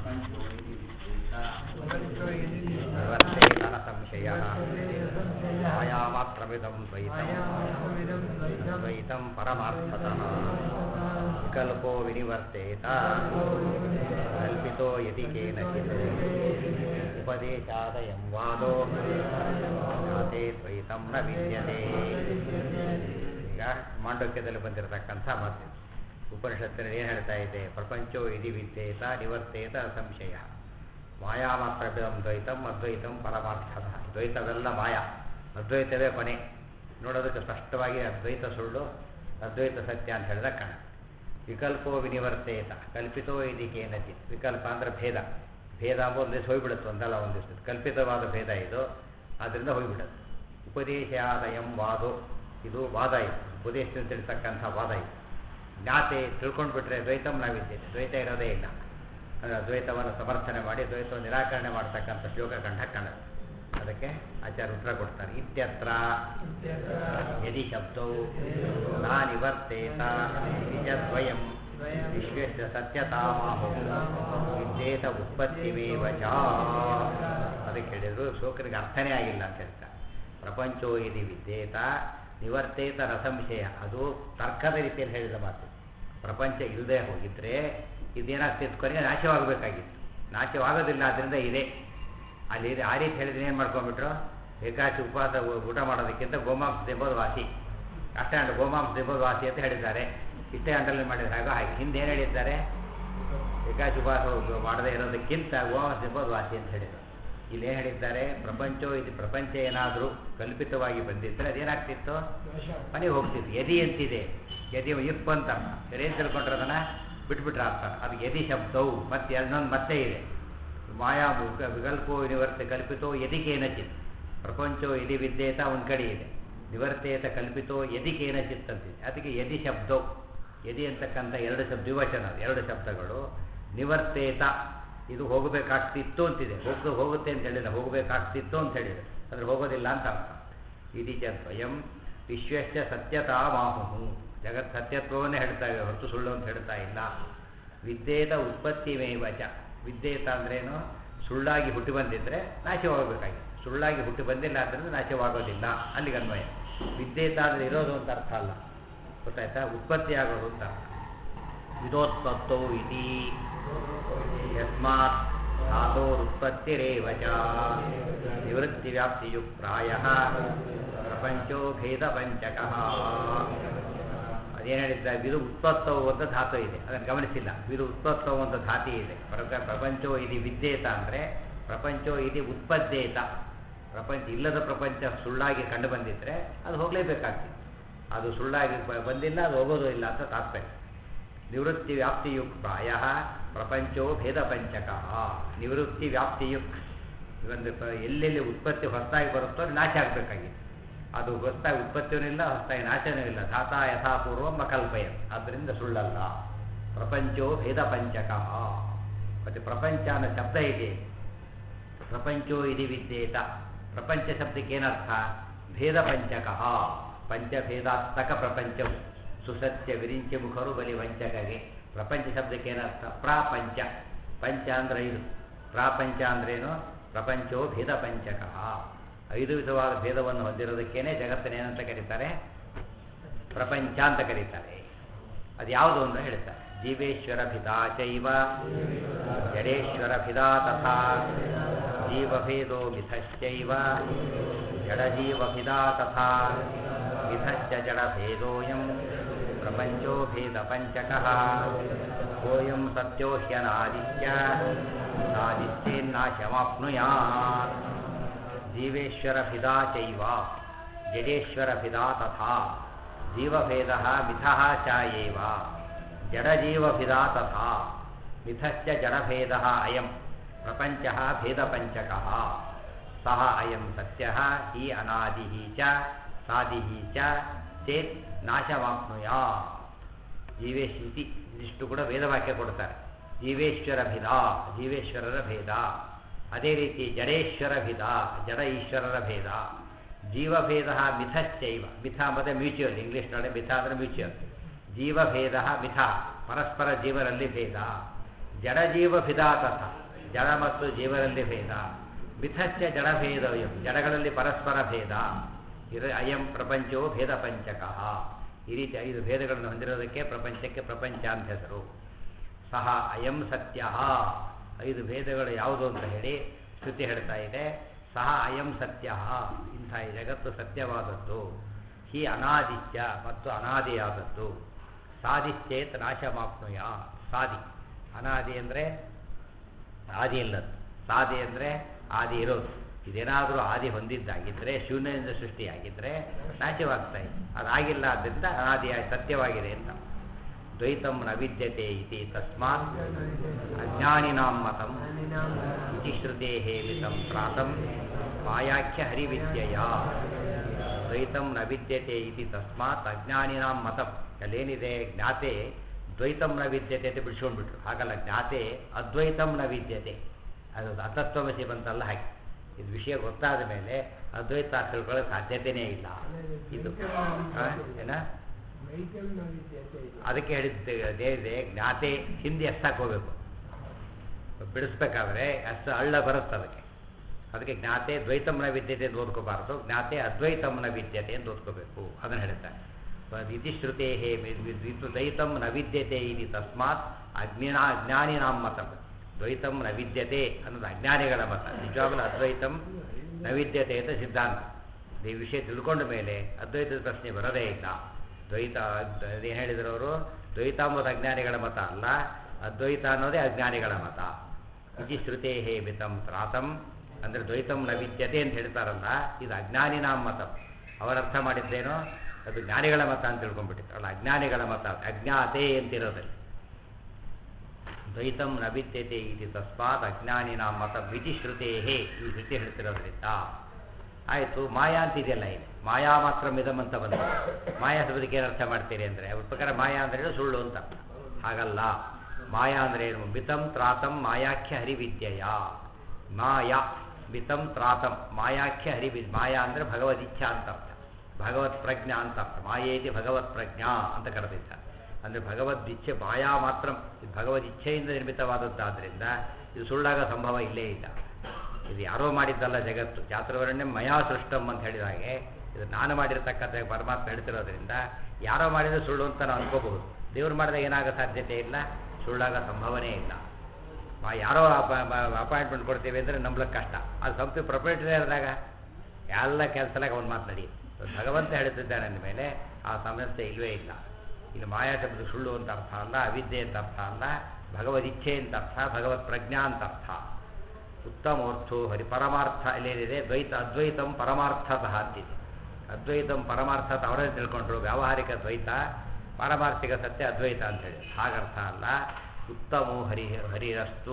निवर्तेतन संशयः मायामात्रमिदं द्वैतं द्वैतं परमार्थतः विकल्पो विनिवर्तेत कल्पितो यदि केनचित् उपदेशादयं वादो ಯಾತೆ ದ್ವೈತಂ ನ ವಿದ್ಯತೆ ಈಗ ಮಾಂಡವ್ಯದಲ್ಲಿ ಬಂದಿರತಕ್ಕಂಥ ಮಾತು ಉಪನಿಷತ್ತಿನಲ್ಲಿ ಏನು ಹೇಳ್ತಾ ಇದೆ ಪ್ರಪಂಚೋ ಇದಿ ವಿದ್ಯೇತ ನಿವರ್ತೇತ ಸಂಶಯ ಮಾಯಾ ಮಾತ್ರ ದ್ವೈತಂ ಅದ್ವೈತಂ ಪರಮಾರ್ಥದ ದ್ವೈತವೆಲ್ಲ ಮಾಯಾ ಅದ್ವೈತವೇ ಕೊನೆ ನೋಡೋದಕ್ಕೆ ಸ್ಪಷ್ಟವಾಗಿ ಅದ್ವೈತ ಸುಳ್ಳು ಅದ್ವೈತ ಸತ್ಯ ಅಂತ ಹೇಳಿದ ಕಣ ವಿಕಲ್ಪೋ ವಿನಿವರ್ತೇತ ಕಲ್ಪಿತೋ ಇದಿ ಕೇನಚಿತ್ ವಿಕಲ್ಪ ಅಂದರೆ ಭೇದ ಭೇದ ಅಂಬೋದು ದಿವಸ ಹೋಗ್ಬಿಡುತ್ತೆ ಒಂದಲ್ಲ ಒಂದು ದಿವಸ ಕಲ್ಪಿತವಾದ ಭೇದ ಇದು ಆದ್ದರಿಂದ ಹೋಗಿಬಿಡುತ್ತೆ ಉಪದೇಶಾದಯಂ ವಾದೋ ಇದು ವಾದ ಇದು ಉಪದೇಶದಿಂದ ತಿಳಿಸ್ತಕ್ಕಂಥ ವಾದ ಇದು ಜ್ಞಾತೆ ತಿಳ್ಕೊಂಡು ಬಿಟ್ರೆ ದ್ವೈತಂ ನಾವಿದ್ದೇವೆ ದ್ವೈತ ಇರೋದೇ ಇಲ್ಲ ಅಂದರೆ ಅದ್ವೈತವನ್ನು ಸಮರ್ಥನೆ ಮಾಡಿ ದ್ವೈತವನ್ನು ನಿರಾಕರಣೆ ಮಾಡ್ತಕ್ಕಂಥ ಶ್ಲೋಕ ಕಂಡ ಕಾಣುತ್ತೆ ಅದಕ್ಕೆ ಆಚಾರ್ಯ ಉತ್ತರ ಕೊಡ್ತಾರೆ ಇತ್ಯತ್ರ ಯದಿ ಶಬ್ದವು ನಾ ನಿವರ್ತೇತ ನಿಜದ್ವಯಂ ವಿಶ್ವೇಶ ಸತ್ಯತಾಮಾಹು ವಿದ್ಯೇತ ಉತ್ಪತ್ತಿಮೇವ ಚ ಅದಕ್ಕೆ ಹೇಳಿದ್ರು ಶೋಕರಿಗೆ ಅರ್ಥನೇ ಆಗಿಲ್ಲ ಅಂತ ಹೇಳ್ತಾರೆ ಪ್ರಪಂಚೋ ಇದಿ ವಿದ್ಯೇತ ನಿವರ್ತೇತ ರಸಂಶಯ ಅದು ತರ್ಕದ ರೀತಿಯಲ್ಲಿ ಹೇಳಿದ ಮಾತು ಪ್ರಪಂಚ ಇಲ್ಲದೆ ಹೋಗಿದ್ರೆ ಇದೇನಾಗ್ತಿತ್ತು ಕೊನೆಗೆ ನಾಶವಾಗಬೇಕಾಗಿತ್ತು ನಾಶವಾಗೋದಿಲ್ಲ ಆದ್ದರಿಂದ ಇದೆ ಅಲ್ಲಿ ಆ ರೀತಿ ಹೇಳಿದ್ರೆ ಏನು ಮಾಡ್ಕೊಂಡ್ಬಿಟ್ರು ಏಕಾಚಿ ಉಪವಾಸ ಊಟ ಮಾಡೋದಕ್ಕಿಂತ ಗೋಮಾಂಸ ತಿಂಬೋದು ವಾಸಿ ಅಷ್ಟೇ ಅಂಡ್ ಗೋಮಾಂಸ ತಿಂಬೋದು ವಾಸಿ ಅಂತ ಹೇಳಿದ್ದಾರೆ ಇಷ್ಟೇ ಅಂಡರ್ಲೈನ್ ಮಾಡಿದ್ರೆ ಹಾಗೆ ಹಾಗೆ ಹಿಂದೆ ಏನು ಹೇಳಿದ್ದಾರೆ ಏಕಾಚಿ ಉಪವಾಸ ಮಾಡದೇ ಇರೋದಕ್ಕಿಂತ ಗೋಮಾಂಸ ತಿಂಬೋದು ವಾಸಿ ಅಂತ ಹೇಳಿದರು ಇಲ್ಲಿ ಏನು ಹೇಳಿದ್ದಾರೆ ಪ್ರಪಂಚ ಇದು ಪ್ರಪಂಚ ಏನಾದರೂ ಕಲ್ಪಿತವಾಗಿ ಬಂದಿದ್ದರೆ ಅದೇನಾಗ್ತಿತ್ತು ಮನೆಗೆ ಹೋಗ್ತಿತ್ತು ಯದಿ ಅಂತಿದೆ ಯದಿ ಇಪ್ಪ ಅಂತ ಏನು ತಿಳ್ಕೊಂಡ್ರೆ ಅದನ್ನು ಬಿಟ್ಬಿಟ್ರೆ ಅರ್ಥ ಅದು ಯದಿ ಶಬ್ದವು ಮತ್ತೆ ಇನ್ನೊಂದು ಮತ್ತೆ ಇದೆ ಮಾಯಾ ವಿಕಲ್ಪೋ ನಿವರ್ತೆ ಕಲ್ಪಿತೋ ಯದಿಕೇನಚಿತ್ ಪ್ರಪಂಚೋ ಯದಿ ವಿದ್ಯೇತ ಒಂದು ಕಡೆ ಇದೆ ನಿವರ್ತೇತ ಕಲ್ಪಿತೋ ಯದಿಕೇನಚಿತ್ ಅಂತಿದೆ ಅದಕ್ಕೆ ಯದಿ ಶಬ್ದವು ಯದಿ ಅಂತಕ್ಕಂಥ ಎರಡು ಶಬ್ದ ದ್ವಿವಚನ ಎರಡು ಶಬ್ದಗಳು ನಿವರ್ತೇತ ಇದು ಹೋಗಬೇಕಾಗ್ತಿತ್ತು ಅಂತಿದೆ ಹೋಗ ಹೋಗುತ್ತೆ ಅಂತ ಹೇಳಿಲ್ಲ ಹೋಗಬೇಕಾಗ್ತಿತ್ತು ಅಂತ ಹೇಳಿದೆ ಅಂದರೆ ಹೋಗೋದಿಲ್ಲ ಅಂತ ಅರ್ಥ ಇದಿ ಸ್ವಯಂ ವಿಶ್ವೇಶ್ಚ ಸತ್ಯತಾ ಮಾಹು ಜಗತ್ ಸತ್ಯತ್ವವನ್ನೇ ಹೇಳ್ತಾ ಇವೆ ಹೊರತು ಸುಳ್ಳು ಅಂತ ಹೇಳ್ತಾ ಇಲ್ಲ ವಿದ್ಯೇತ ಉತ್ಪತ್ತಿ ಮೇವಚ ವಿದ್ಯೇತ ಅಂದ್ರೇನು ಸುಳ್ಳಾಗಿ ಹುಟ್ಟಿ ಬಂದಿದ್ದರೆ ನಾಶವಾಗಬೇಕಾಗಿ ಸುಳ್ಳಾಗಿ ಹುಟ್ಟಿ ಬಂದಿಲ್ಲ ಆದ್ದರಿಂದ ನಾಶವಾಗೋದಿಲ್ಲ ಅಲ್ಲಿಗೆ ಅನ್ವಯ ವಿದ್ಯೇತ ಅಂದರೆ ಇರೋದು ಅಂತ ಅರ್ಥ ಅಲ್ಲ ಗೊತ್ತಾಯ್ತಾ ಉತ್ಪತ್ತಿ ಆಗೋದು ಅಂತ ಅರ್ಥ ವಿದೋತ್ಪತ್ತೌ ಇತಿ ಯಸ್ಮಾತ್ ಧಾತೋರುತ್ಪತ್ತಿರೇವ ಚ ನಿವೃತ್ತಿವ್ಯಾಪ್ತಿಯು ಪ್ರಾಯ ಪ್ರಪಂಚೋ ಭೇದ ಪಂಚಕಃ ಅದೇನು ಹೇಳಿದ್ದ ವಿದು ಉತ್ಪತ್ತವು ಅಂತ ಧಾತು ಇದೆ ಅದನ್ನು ಗಮನಿಸಿಲ್ಲ ವಿದು ಉತ್ಪತ್ತವು ಅಂತ ಧಾತಿ ಇದೆ ಪ್ರಪಂಚೋ ಇದು ವಿದ್ಯೇತ ಅಂದರೆ ಪ್ರಪಂಚೋ ಇದು ಉತ್ಪದ್ದೇತ ಪ್ರಪಂಚ ಇಲ್ಲದ ಪ್ರಪಂಚ ಸುಳ್ಳಾಗಿ ಕಂಡು ಬಂದಿದ್ದರೆ ಅದು ಹೋಗಲೇಬೇಕಾಗ್ತಿತ್ತು ಅದು ಸುಳ್ಳಾಗಿ ಬಂದಿಲ್ಲ ಅದು ಹೋಗೋದು ಇಲ್ಲ ಅಂತ ತಾತ್ಪರ್ಯ ನಿವೃತ್ತಿ ವ್ಯಾಪ್ತಿಯುಕ್ ಪ್ರಾಯ ಪ್ರಪಂಚೋ ಭೇದ ಪಂಚಕ ನಿವೃತ್ತಿ ವ್ಯಾಪ್ತಿಯುಕ್ ಒಂದು ಎಲ್ಲೆಲ್ಲಿ ಉತ್ಪತ್ತಿ ಹೊಸದಾಗಿ ಬರುತ್ತೋ ನಾಶ ಆಗಬೇಕಾಗಿತ್ತು ಅದು ಹೊಸದಾಗಿ ಉತ್ಪತ್ತಿಯೂ ಇಲ್ಲ ಹೊಸದಾಗಿ ನಾಶನೂ ಇಲ್ಲ ಧಾತಾ ಯಥಾಪೂರ್ವ ಮಕಲ್ಪಯ ಆದ್ದರಿಂದ ಸುಳ್ಳಲ್ಲ ಪ್ರಪಂಚೋ ಭೇದ ಪಂಚಕ ಮತ್ತು ಪ್ರಪಂಚ ಅನ್ನೋ ಶಬ್ದ ಇದೆ ಪ್ರಪಂಚೋ ಇದು ವಿದ್ಯೇತ ಪ್ರಪಂಚ ಶಬ್ದಕ್ಕೆ ಏನರ್ಥ ಭೇದ ಪಂಚಕ ಪಂಚಭೇದಾತ್ಮಕ ಪ್ರಪಂಚವು ಸುಸತ್ಯ ವಿರಿಂಚ ಮುಖರು ಬಲಿ ವಂಚಕಗೆ ಪ್ರಪಂಚ ಶಬ್ದಕ್ಕೆ ಏನರ್ಥ ಪ್ರಾಪಂಚ ಪಂಚ ಅಂದ್ರೆ ಇದು ಪ್ರಾಪಂಚ ಅಂದ್ರೇನು ಪ್ರಪಂಚೋ ಭೇದ ಪಂಚಕ ಐದು ವಿಧವಾದ ಭೇದವನ್ನು ಹೊಂದಿರೋದಕ್ಕೇನೆ ಜಗತ್ತನ್ನ ಏನಂತ ಕರೀತಾರೆ ಪ್ರಪಂಚ ಅಂತ ಕರೀತಾರೆ ಅದು ಯಾವುದು ಅಂತ ಹೇಳ್ತಾರೆ ಜೀವೇಶ್ವರ ಭಿದಾ ಚೈವ ಜಡೇಶ್ವರ ಭಿದಾ ತಥಾ ಜೀವಭೇದೋ ಮಿಥಶ್ಚೈವ ಜಡಜೀವಭಿದಾ ತಥಾ ಮಿಥಶ್ಚ ಜಡಭೇದೋಯಂ ಪ್ರಪಂಚೋ ಭೇದ ಪಂಚಕಃ ಓಯಂ ಸತ್ಯೋ ಹ್ಯನಾದಿತ್ಯ ನಾದಿತ್ಯೇನ್ನಾಶಮಾಪ್ನುಯಾತ್ ಜೀವೇಶ್ವರ ಭಿದಾ ಚೈವ ಜಡೇಶ್ವರ ಭಿದಾ ತಥಾ ಜೀವಭೇದ ಮಿಥಃ ಚ ಏವ ಜಡಜೀವಭಿದಾ ತಥಾ ಮಿಥಶ್ಚ ಜಡಭೇದ ಅಯಂ ಪ್ರಪಂಚ ಭೇದಪಂಚಕಃ ಸಹ ಅಯಂ ಸತ್ಯ ಹಿ ಅನಾದಿ ಚ ಸಾದಿ ಚ ಚೇತ್ ನಾಶವಾಪ್ನುಯಾ ಜೀವೇಶ್ ಇತಿ ಇದಿಷ್ಟು ಕೂಡ ವೇದವಾಕ್ಯ ಕೊಡ್ತಾರೆ ಜೀವೇಶ್ವರ ಭೇದ ಜೀವೇಶ್ವರರ ಭೇದ ಅದೇ ರೀತಿ ಜಡೇಶ್ವರ ಭೇದ ಜಡ ಈಶ್ವರರ ಭೇದ ಜೀವಭೇದ ಮಿಥಶ್ಚೈವ ಮಿಥ ಮತ್ತು ಮ್ಯೂಚುವಲ್ ಇಂಗ್ಲೀಷ್ನೊಳಗೆ ಮಿಥ ಅಂದರೆ ಮ್ಯೂಚುವಲ್ ಜೀವಭೇದ ಮಿಥ ಪರಸ್ಪರ ಜೀವರಲ್ಲಿ ಭೇದ ಜಡಜೀವ ಭೇದ ತಥ ಜಡ ಮತ್ತು ಜೀವರಲ್ಲಿ ಭೇದ ಮಿಥಶ್ಚ ಜಡಭೇದವಯಂ ಜಡಗಳಲ್ಲಿ ಪರಸ್ಪರ ಭೇದ ಇರ ಅಯಂ ಪ್ರಪಂಚವು ಭೇದ ಪಂಚಕಃ ಈ ರೀತಿ ಐದು ಭೇದಗಳನ್ನು ಹೊಂದಿರೋದಕ್ಕೆ ಪ್ರಪಂಚಕ್ಕೆ ಪ್ರಪಂಚ ಅಂತ ಹೆಸರು ಸಹ ಅಯಂ ಸತ್ಯ ಐದು ಭೇದಗಳು ಯಾವುದು ಅಂತ ಹೇಳಿ ಶ್ರುತಿ ಹೇಳ್ತಾ ಇದೆ ಸಹ ಅಯಂ ಸತ್ಯ ಇಂಥ ಈ ಜಗತ್ತು ಸತ್ಯವಾದದ್ದು ಹಿ ಅನಾದಿತ್ಯ ಮತ್ತು ಅನಾದಿಯಾದದ್ದು ಸಾಧಿಶ್ಚೇತ್ ನಾಶಮಾಪ್ನುಯ ಸಾದಿ ಅನಾದಿ ಅಂದರೆ ಆದಿ ಇಲ್ಲದ್ದು ಸಾದಿ ಅಂದರೆ ಆದಿ ಇರೋದು ಇದೇನಾದರೂ ಆದಿ ಹೊಂದಿದ್ದಾಗಿದ್ದರೆ ಶೂನ್ಯದಿಂದ ಸೃಷ್ಟಿಯಾಗಿದ್ದರೆ ನಾಶವಾಗ್ತಾ ಇದೆ ಅದಾಗಿಲ್ಲ ಆದ್ದರಿಂದ ಅನಾದಿಯಾಗಿ ಸತ್ಯವಾಗಿದೆ ಅಂತ ದ್ವೈತಂ ನ ವಿದ್ಯತೆ ಇತಿ ತಸ್ಮಾತ್ ಅಜ್ಞಾನಿನಾಂ ಮತಂ ಇತಿ ಶ್ರುತೇ ಮಿತಂ ಪ್ರಾತಂ ಮಾಯಾಖ್ಯ ಹರಿವಿದ್ಯೆಯ ದ್ವೈತಂ ನ ವಿದ್ಯತೆ ಇತಿ ತಸ್ಮಾತ್ ಅಜ್ಞಾನಿನಾಂ ಮತಂ ಅಲ್ಲೇನಿದೆ ಜ್ಞಾತೆ ದ್ವೈತಂ ನ ವಿದ್ಯತೆ ಅಂತ ಬಿಡಿಸ್ಕೊಂಡ್ಬಿಟ್ರು ಹಾಗಲ್ಲ ಜ್ಞಾತೆ ಅದ್ವೈತಂ ನ ವಿದ್ಯತೆ ಅದು ಅತತ್ವಮಸಿ ಬಂತಲ್ಲ ಹಾಗೆ ಇದು ವಿಷಯ ಗೊತ್ತಾದ ಮೇಲೆ ಅದ್ವೈತ ತಿಳ್ಕೊಳ್ಳೋ ಸಾಧ್ಯತೆಯೇ ಇಲ್ಲ ಇದು ಆ, ಏನ ಅದಕ್ಕೆ ಹೇಳಿದ್ದೆ ಇದೆ ಜ್ಞಾತೆ ಹಿಂದೆ ಎಸ್ ಹಾಕೋಬೇಕು ಬಿಡಿಸ್ಬೇಕಾದ್ರೆ ಎಸ್ ಹಳ್ಳ ಬರುತ್ತೆ ಅದಕ್ಕೆ ಅದಕ್ಕೆ ಜ್ಞಾತೆ ದ್ವೈತಂನ ವಿದ್ಯತೆ ಅಂತ ಓದ್ಕೋಬಾರ್ದು ಜ್ಞಾತೆ ಅದ್ವೈತಂನ ವಿದ್ಯತೆ ಅಂತ ಓದ್ಕೋಬೇಕು ಅದನ್ನು ಹೇಳ್ತಾರೆ ಇತಿ ಶ್ರುತೆ ಹೇ ದ್ವೈತಂ ನ ವಿದ್ಯತೆ ಇದು ತಸ್ಮಾತ್ ಅಜ್ಞಾನ ಅಜ್ಞಾನಿನಾಂ ಮತಂ ದ್ವೈತಂ ನ ವಿದ್ಯತೆ ಅನ್ನೋದು ಅಜ್ಞಾನಿಗಳ ಮತ ನಿಜವಾಗಲೂ ಅದ್ವೈತಂ ನ ವಿದ್ಯತೆ ಅಂತ ಸಿದ್ಧಾಂತ ಈ ವಿಷಯ ತಿಳ್ಕೊಂಡ ಮೇಲೆ ಅದ್ವೈತದ ಪ್ರಶ್ನೆ ಬರೋದೇ ಇಲ್ಲ ದ್ವೈತ ಏನು ಹೇಳಿದ್ರು ಅವರು ದ್ವೈತ ಅಂಬುದು ಅಜ್ಞಾನಿಗಳ ಮತ ಅಲ್ಲ ಅದ್ವೈತ ಅನ್ನೋದೇ ಅಜ್ಞಾನಿಗಳ ಮತ ಇತಿ ಶ್ರುತೆ ಹೇ ಮಿತಂ ತ್ರಾತಂ ಅಂದರೆ ದ್ವೈತಂ ನ ವಿದ್ಯತೆ ಅಂತ ಹೇಳ್ತಾರಲ್ಲ ಇದು ಅಜ್ಞಾನಿನಾಂ ಮತಂ ಅವರ ಅರ್ಥ ಮಾಡಿದ್ದೇನೋ ಅದು ಜ್ಞಾನಿಗಳ ಮತ ಅಂತ ತಿಳ್ಕೊಂಡ್ಬಿಟ್ಟಿದ್ರು ಅಲ್ಲ ಅಜ್ಞಾನಿಗಳ ಮತ ಅಜ್ಞಾತೆ ಅಂತಿರೋದಲ್ಲಿ ದ್ವೈತಂ ನ ವಿದ್ಯತೆ ಇದು ತಸ್ಮಾತ್ ಅಜ್ಞಾನಿನಾಂ ಮತ ಮಿತಿ ಶ್ರುತೇ ಈ ಶ್ರುತಿ ಹೇಳ್ತಿರೋದ್ರಿಂದ ಆಯಿತು ಮಾಯಾ ಅಂತಿದೆಯಲ್ಲ ಇಲ್ಲಿ ಮಾಯಾ ಮಾತ್ರ ಮಿದಂ ಅಂತ ಬಂದ ಮಾಯಾ ಶಬ್ದಕ್ಕೆ ಏನು ಅರ್ಥ ಮಾಡ್ತೀರಿ ಅಂದರೆ ಅವ್ರ ಪ್ರಕಾರ ಮಾಯಾ ಅಂದ್ರೆ ಸುಳ್ಳು ಅಂತ ಹಾಗಲ್ಲ ಮಾಯಾ ಅಂದ್ರೆ ಏನು ಮಿತಂ ತ್ರಾತಂ ಮಾಯಾಖ್ಯ ಹರಿವಿದ್ಯೆಯ ಮಾಯಾ ಮಿತಂ ತ್ರಾತಂ ಮಾಯಾಖ್ಯ ಹರಿವಿ ಮಾಯಾ ಅಂದರೆ ಭಗವದಿಚ್ಛಾ ಅಂತ ಅರ್ಥ ಭಗವತ್ ಪ್ರಜ್ಞಾ ಅಂತ ಅರ್ಥ ಮಾಯೇತಿ ಭಗವತ್ ಪ್ರಜ್ಞಾ ಅಂತ ಕರೆದಿದ್ದಾರೆ ಅಂದರೆ ಭಗವದ್ಇಚ್ಛೆ ಮಾಯಾ ಮಾತ್ರ ಇದು ಭಗವದಿಚ್ಛೆಯಿಂದ ನಿರ್ಮಿತವಾದದ್ದಾದ್ದರಿಂದ ಇದು ಸುಳ್ಳಾಗ ಸಂಭವ ಇಲ್ಲೇ ಇಲ್ಲ ಇದು ಯಾರೋ ಮಾಡಿದ್ದಲ್ಲ ಜಗತ್ತು ಚಾತುರ್ವರ್ಣ್ಯ ಮಯಾ ಸೃಷ್ಟಂ ಅಂತ ಹೇಳಿದ ಹಾಗೆ ಇದು ನಾನು ಮಾಡಿರ್ತಕ್ಕಂಥ ಪರಮಾತ್ಮ ಹೇಳ್ತಿರೋದ್ರಿಂದ ಯಾರೋ ಮಾಡಿದ್ರೆ ಸುಳ್ಳು ಅಂತ ನಾವು ಅನ್ಕೋಬಹುದು ದೇವ್ರು ಮಾಡಿದಾಗ ಏನಾಗೋ ಸಾಧ್ಯತೆ ಇಲ್ಲ ಸುಳ್ಳಾಗ ಸಂಭವನೇ ಇಲ್ಲ ಆ ಯಾರೋ ಅಪಾಯಿಂಟ್ಮೆಂಟ್ ಕೊಡ್ತೀವಿ ಅಂದರೆ ನಂಬ್ಲಿಕ್ಕೆ ಕಷ್ಟ ಅದು ಸಂಸ್ಥೆ ಪ್ರೊಪರೇಟರಿ ಆದಾಗ ಎಲ್ಲ ಕೆಲಸಲಾಗ ಒಂದು ಮಾತು ನಡೆಯುತ್ತೆ ಭಗವಂತ ಹೇಳ್ತಿದ್ದಾನೆ ಅಂದಮೇಲೆ ಆ ಸಮಸ್ಯೆ ಇಲ್ಲವೇ ಇಲ್ಲ ಇಲ್ಲಿ ಮಾಯಾ ಶಬ್ದ ಸುಳ್ಳು ಅಂತ ಅರ್ಥ ಅಲ್ಲ ಅವಿದ್ಯೆ ಅಂತ ಅರ್ಥ ಅಲ್ಲ ಭಗವದಿಚ್ಛೆ ಅಂತ ಅರ್ಥ ಭಗವತ್ ಪ್ರಜ್ಞಾ ಅಂತ ಅರ್ಥ ಉತ್ತಮೋರ್ಥೋ ಹರಿ ಪರಮಾರ್ಥ ಇಲ್ಲೇನಿದೆ ದ್ವೈತ ಅದ್ವೈತಂ ಪರಮಾರ್ಥತಃ ಅಂತಿದೆ ಅದ್ವೈತಂ ಪರಮಾರ್ಥತ ಅವರೇ ತಿಳ್ಕೊಂಡ್ರು ವ್ಯಾವಹಾರಿಕ ದ್ವೈತ ಪಾರಮಾರ್ಥಿಕ ಸತ್ಯ ಅದ್ವೈತ ಅಂತೇಳಿ ಹಾಗರ್ಥ ಅಲ್ಲ ಉತ್ತಮೋ ಹರಿ ಹರಿರಸ್ತು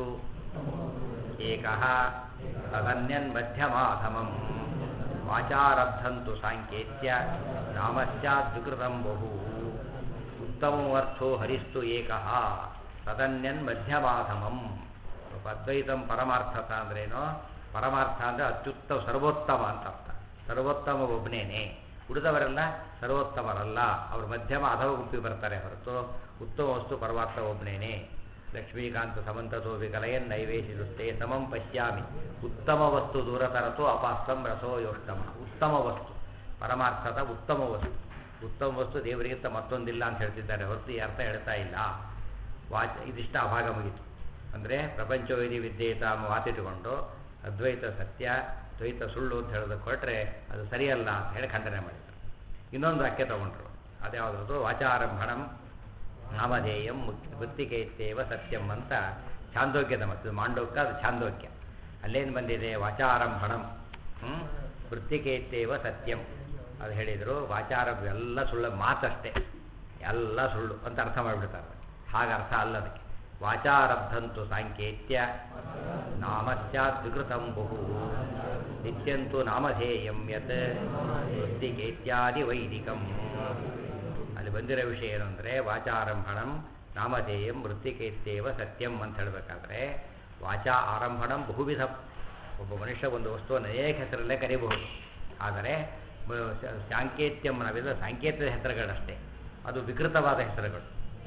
ಏಕಃ ತದನ್ಯನ್ ಮಧ್ಯಮಾಧಮಂ ವಾಚಾರಬ್ಧಂತು ಸಾಂಕೇತ್ಯ ನಾಮಶ್ಚಾದ್ವಿಕೃತಂ ಬಹು ಉತ್ತಮೋರ್ಥೋ ಹರಿಸ್ತು ಏಕಃ ತದನ್ಯನ್ ಮಧ್ಯಮಾಧಮಂ ಅದ್ವೈತಂ ಪರಮಾರ್ಥತ ಅಂದ್ರೇನು ಪರಮಾರ್ಥ ಅಂದರೆ ಅತ್ಯುತ್ತಮ ಸರ್ವೋತ್ತಮ ಅಂತ ಅರ್ಥ ಸರ್ವೋತ್ತಮ ಒಬ್ಬನೇನೆ ಉಳಿದವರೆಲ್ಲ ಸರ್ವೋತ್ತಮರಲ್ಲ ಅವರು ಮಧ್ಯಮ ಅಧವ ಗುಂಪಿ ಬರ್ತಾರೆ ಹೊರತು ಉತ್ತಮ ವಸ್ತು ಪರಮಾರ್ಥ ಒಬ್ಬನೇನೆ ಲಕ್ಷ್ಮೀಕಾಂತ ಸಮಂತತೋ ವಿಕಲಯನ್ ನೈವೇಶಿಸುತ್ತೆ ಸಮಂ ಪಶ್ಯಾಮಿ ಉತ್ತಮ ವಸ್ತು ದೂರತರತು ಅಪಾಸ್ತಂ ರಸೋ ಯೋಷ್ಟಮ ಉತ್ತಮ ವಸ್ತು ಪರಮಾರ್ಥದ ಉತ್ತಮ ವಸ್ತು ಉತ್ತಮ ವಸ್ತು ದೇವರಿಗಿಂತ ಮತ್ತೊಂದಿಲ್ಲ ಅಂತ ಹೇಳ್ತಿದ್ದಾರೆ ಹೊರತು ಈ ಅರ್ಥ ಹೇಳ್ತಾ ಇಲ್ಲ ವಾಚ ಇದಿಷ್ಟ ಅಭಾಗ ಮುಗಿತು ಅಂದರೆ ಪ್ರಪಂಚವೇದಿ ವಿದ್ಯೇತ ಮಾತಿಟ್ಟುಕೊಂಡು ಅದ್ವೈತ ಸತ್ಯ ದ್ವೈತ ಸುಳ್ಳು ಅಂತ ಹೇಳೋದಕ್ಕೆ ಕೊಟ್ಟರೆ ಅದು ಸರಿಯಲ್ಲ ಅಂತ ಹೇಳಿ ಖಂಡನೆ ಮಾಡಿದರು ಇನ್ನೊಂದು ವಾಕ್ಯ ತಗೊಂಡ್ರು ಅದ್ಯಾವುದು ವಾಚಾರಂಭಣಂ ನಾಮಧೇಯಂ ವೃತ್ತಿಕೈತ್ಯೇವ ಸತ್ಯಂ ಅಂತ ಛಾಂದೋಗ್ಯದ ಮತ್ತು ಮಾಂಡೋಕ್ಯ ಅದು ಛಾಂದೋಗ್ಯ ಅಲ್ಲೇನು ಬಂದಿದೆ ವಾಚಾರಂಭಣಂ ಹ್ಞೂ ವೃತ್ತಿಕೈತ್ಯೇವ ಸತ್ಯಂ ಅದು ಹೇಳಿದರು ವಾಚಾರ ಎಲ್ಲ ಸುಳ್ಳು ಮಾತಷ್ಟೇ ಎಲ್ಲ ಸುಳ್ಳು ಅಂತ ಅರ್ಥ ಮಾಡಿಬಿಡ್ತಾರೆ ಹಾಗೆ ಅರ್ಥ ಅಲ್ಲ ಅದಕ್ಕೆ ವಾಚಾರಬ್ಧಂತು ಸಾಂಕೇತ್ಯ ನಾಮಶ್ಚಾದ್ವಿಕೃತಂ ಬಹು ನಿತ್ಯಂತು ನಾಮಧೇಯಂ ಯತ್ ವೃತ್ತಿಕೇತ್ಯಾದಿ ವೈದಿಕಂ ಅಲ್ಲಿ ಬಂದಿರೋ ವಿಷಯ ಏನು ಅಂದರೆ ವಾಚಾರಂಭಣಂ ನಾಮಧೇಯಂ ವೃತ್ತಿಕೇತ್ಯೇವ ಸತ್ಯಂ ಅಂತ ಹೇಳಬೇಕಾದ್ರೆ ವಾಚಾ ಆರಂಭಣಂ ಬಹುವಿಧ ಒಬ್ಬ ಮನುಷ್ಯ ಒಂದು ವಸ್ತುವನ್ನು ಅನೇಕ ಹೆಸರಲ್ಲೇ ಕರೀಬಹುದು ಆದರೆ ಸಾಂಕೇತ್ಯಂ ನಾವೆಲ್ಲ ಸಾಂಕೇತದ ಹೆಸರುಗಳಷ್ಟೇ ಅದು ವಿಕೃತವಾದ ಹೆಸರುಗಳು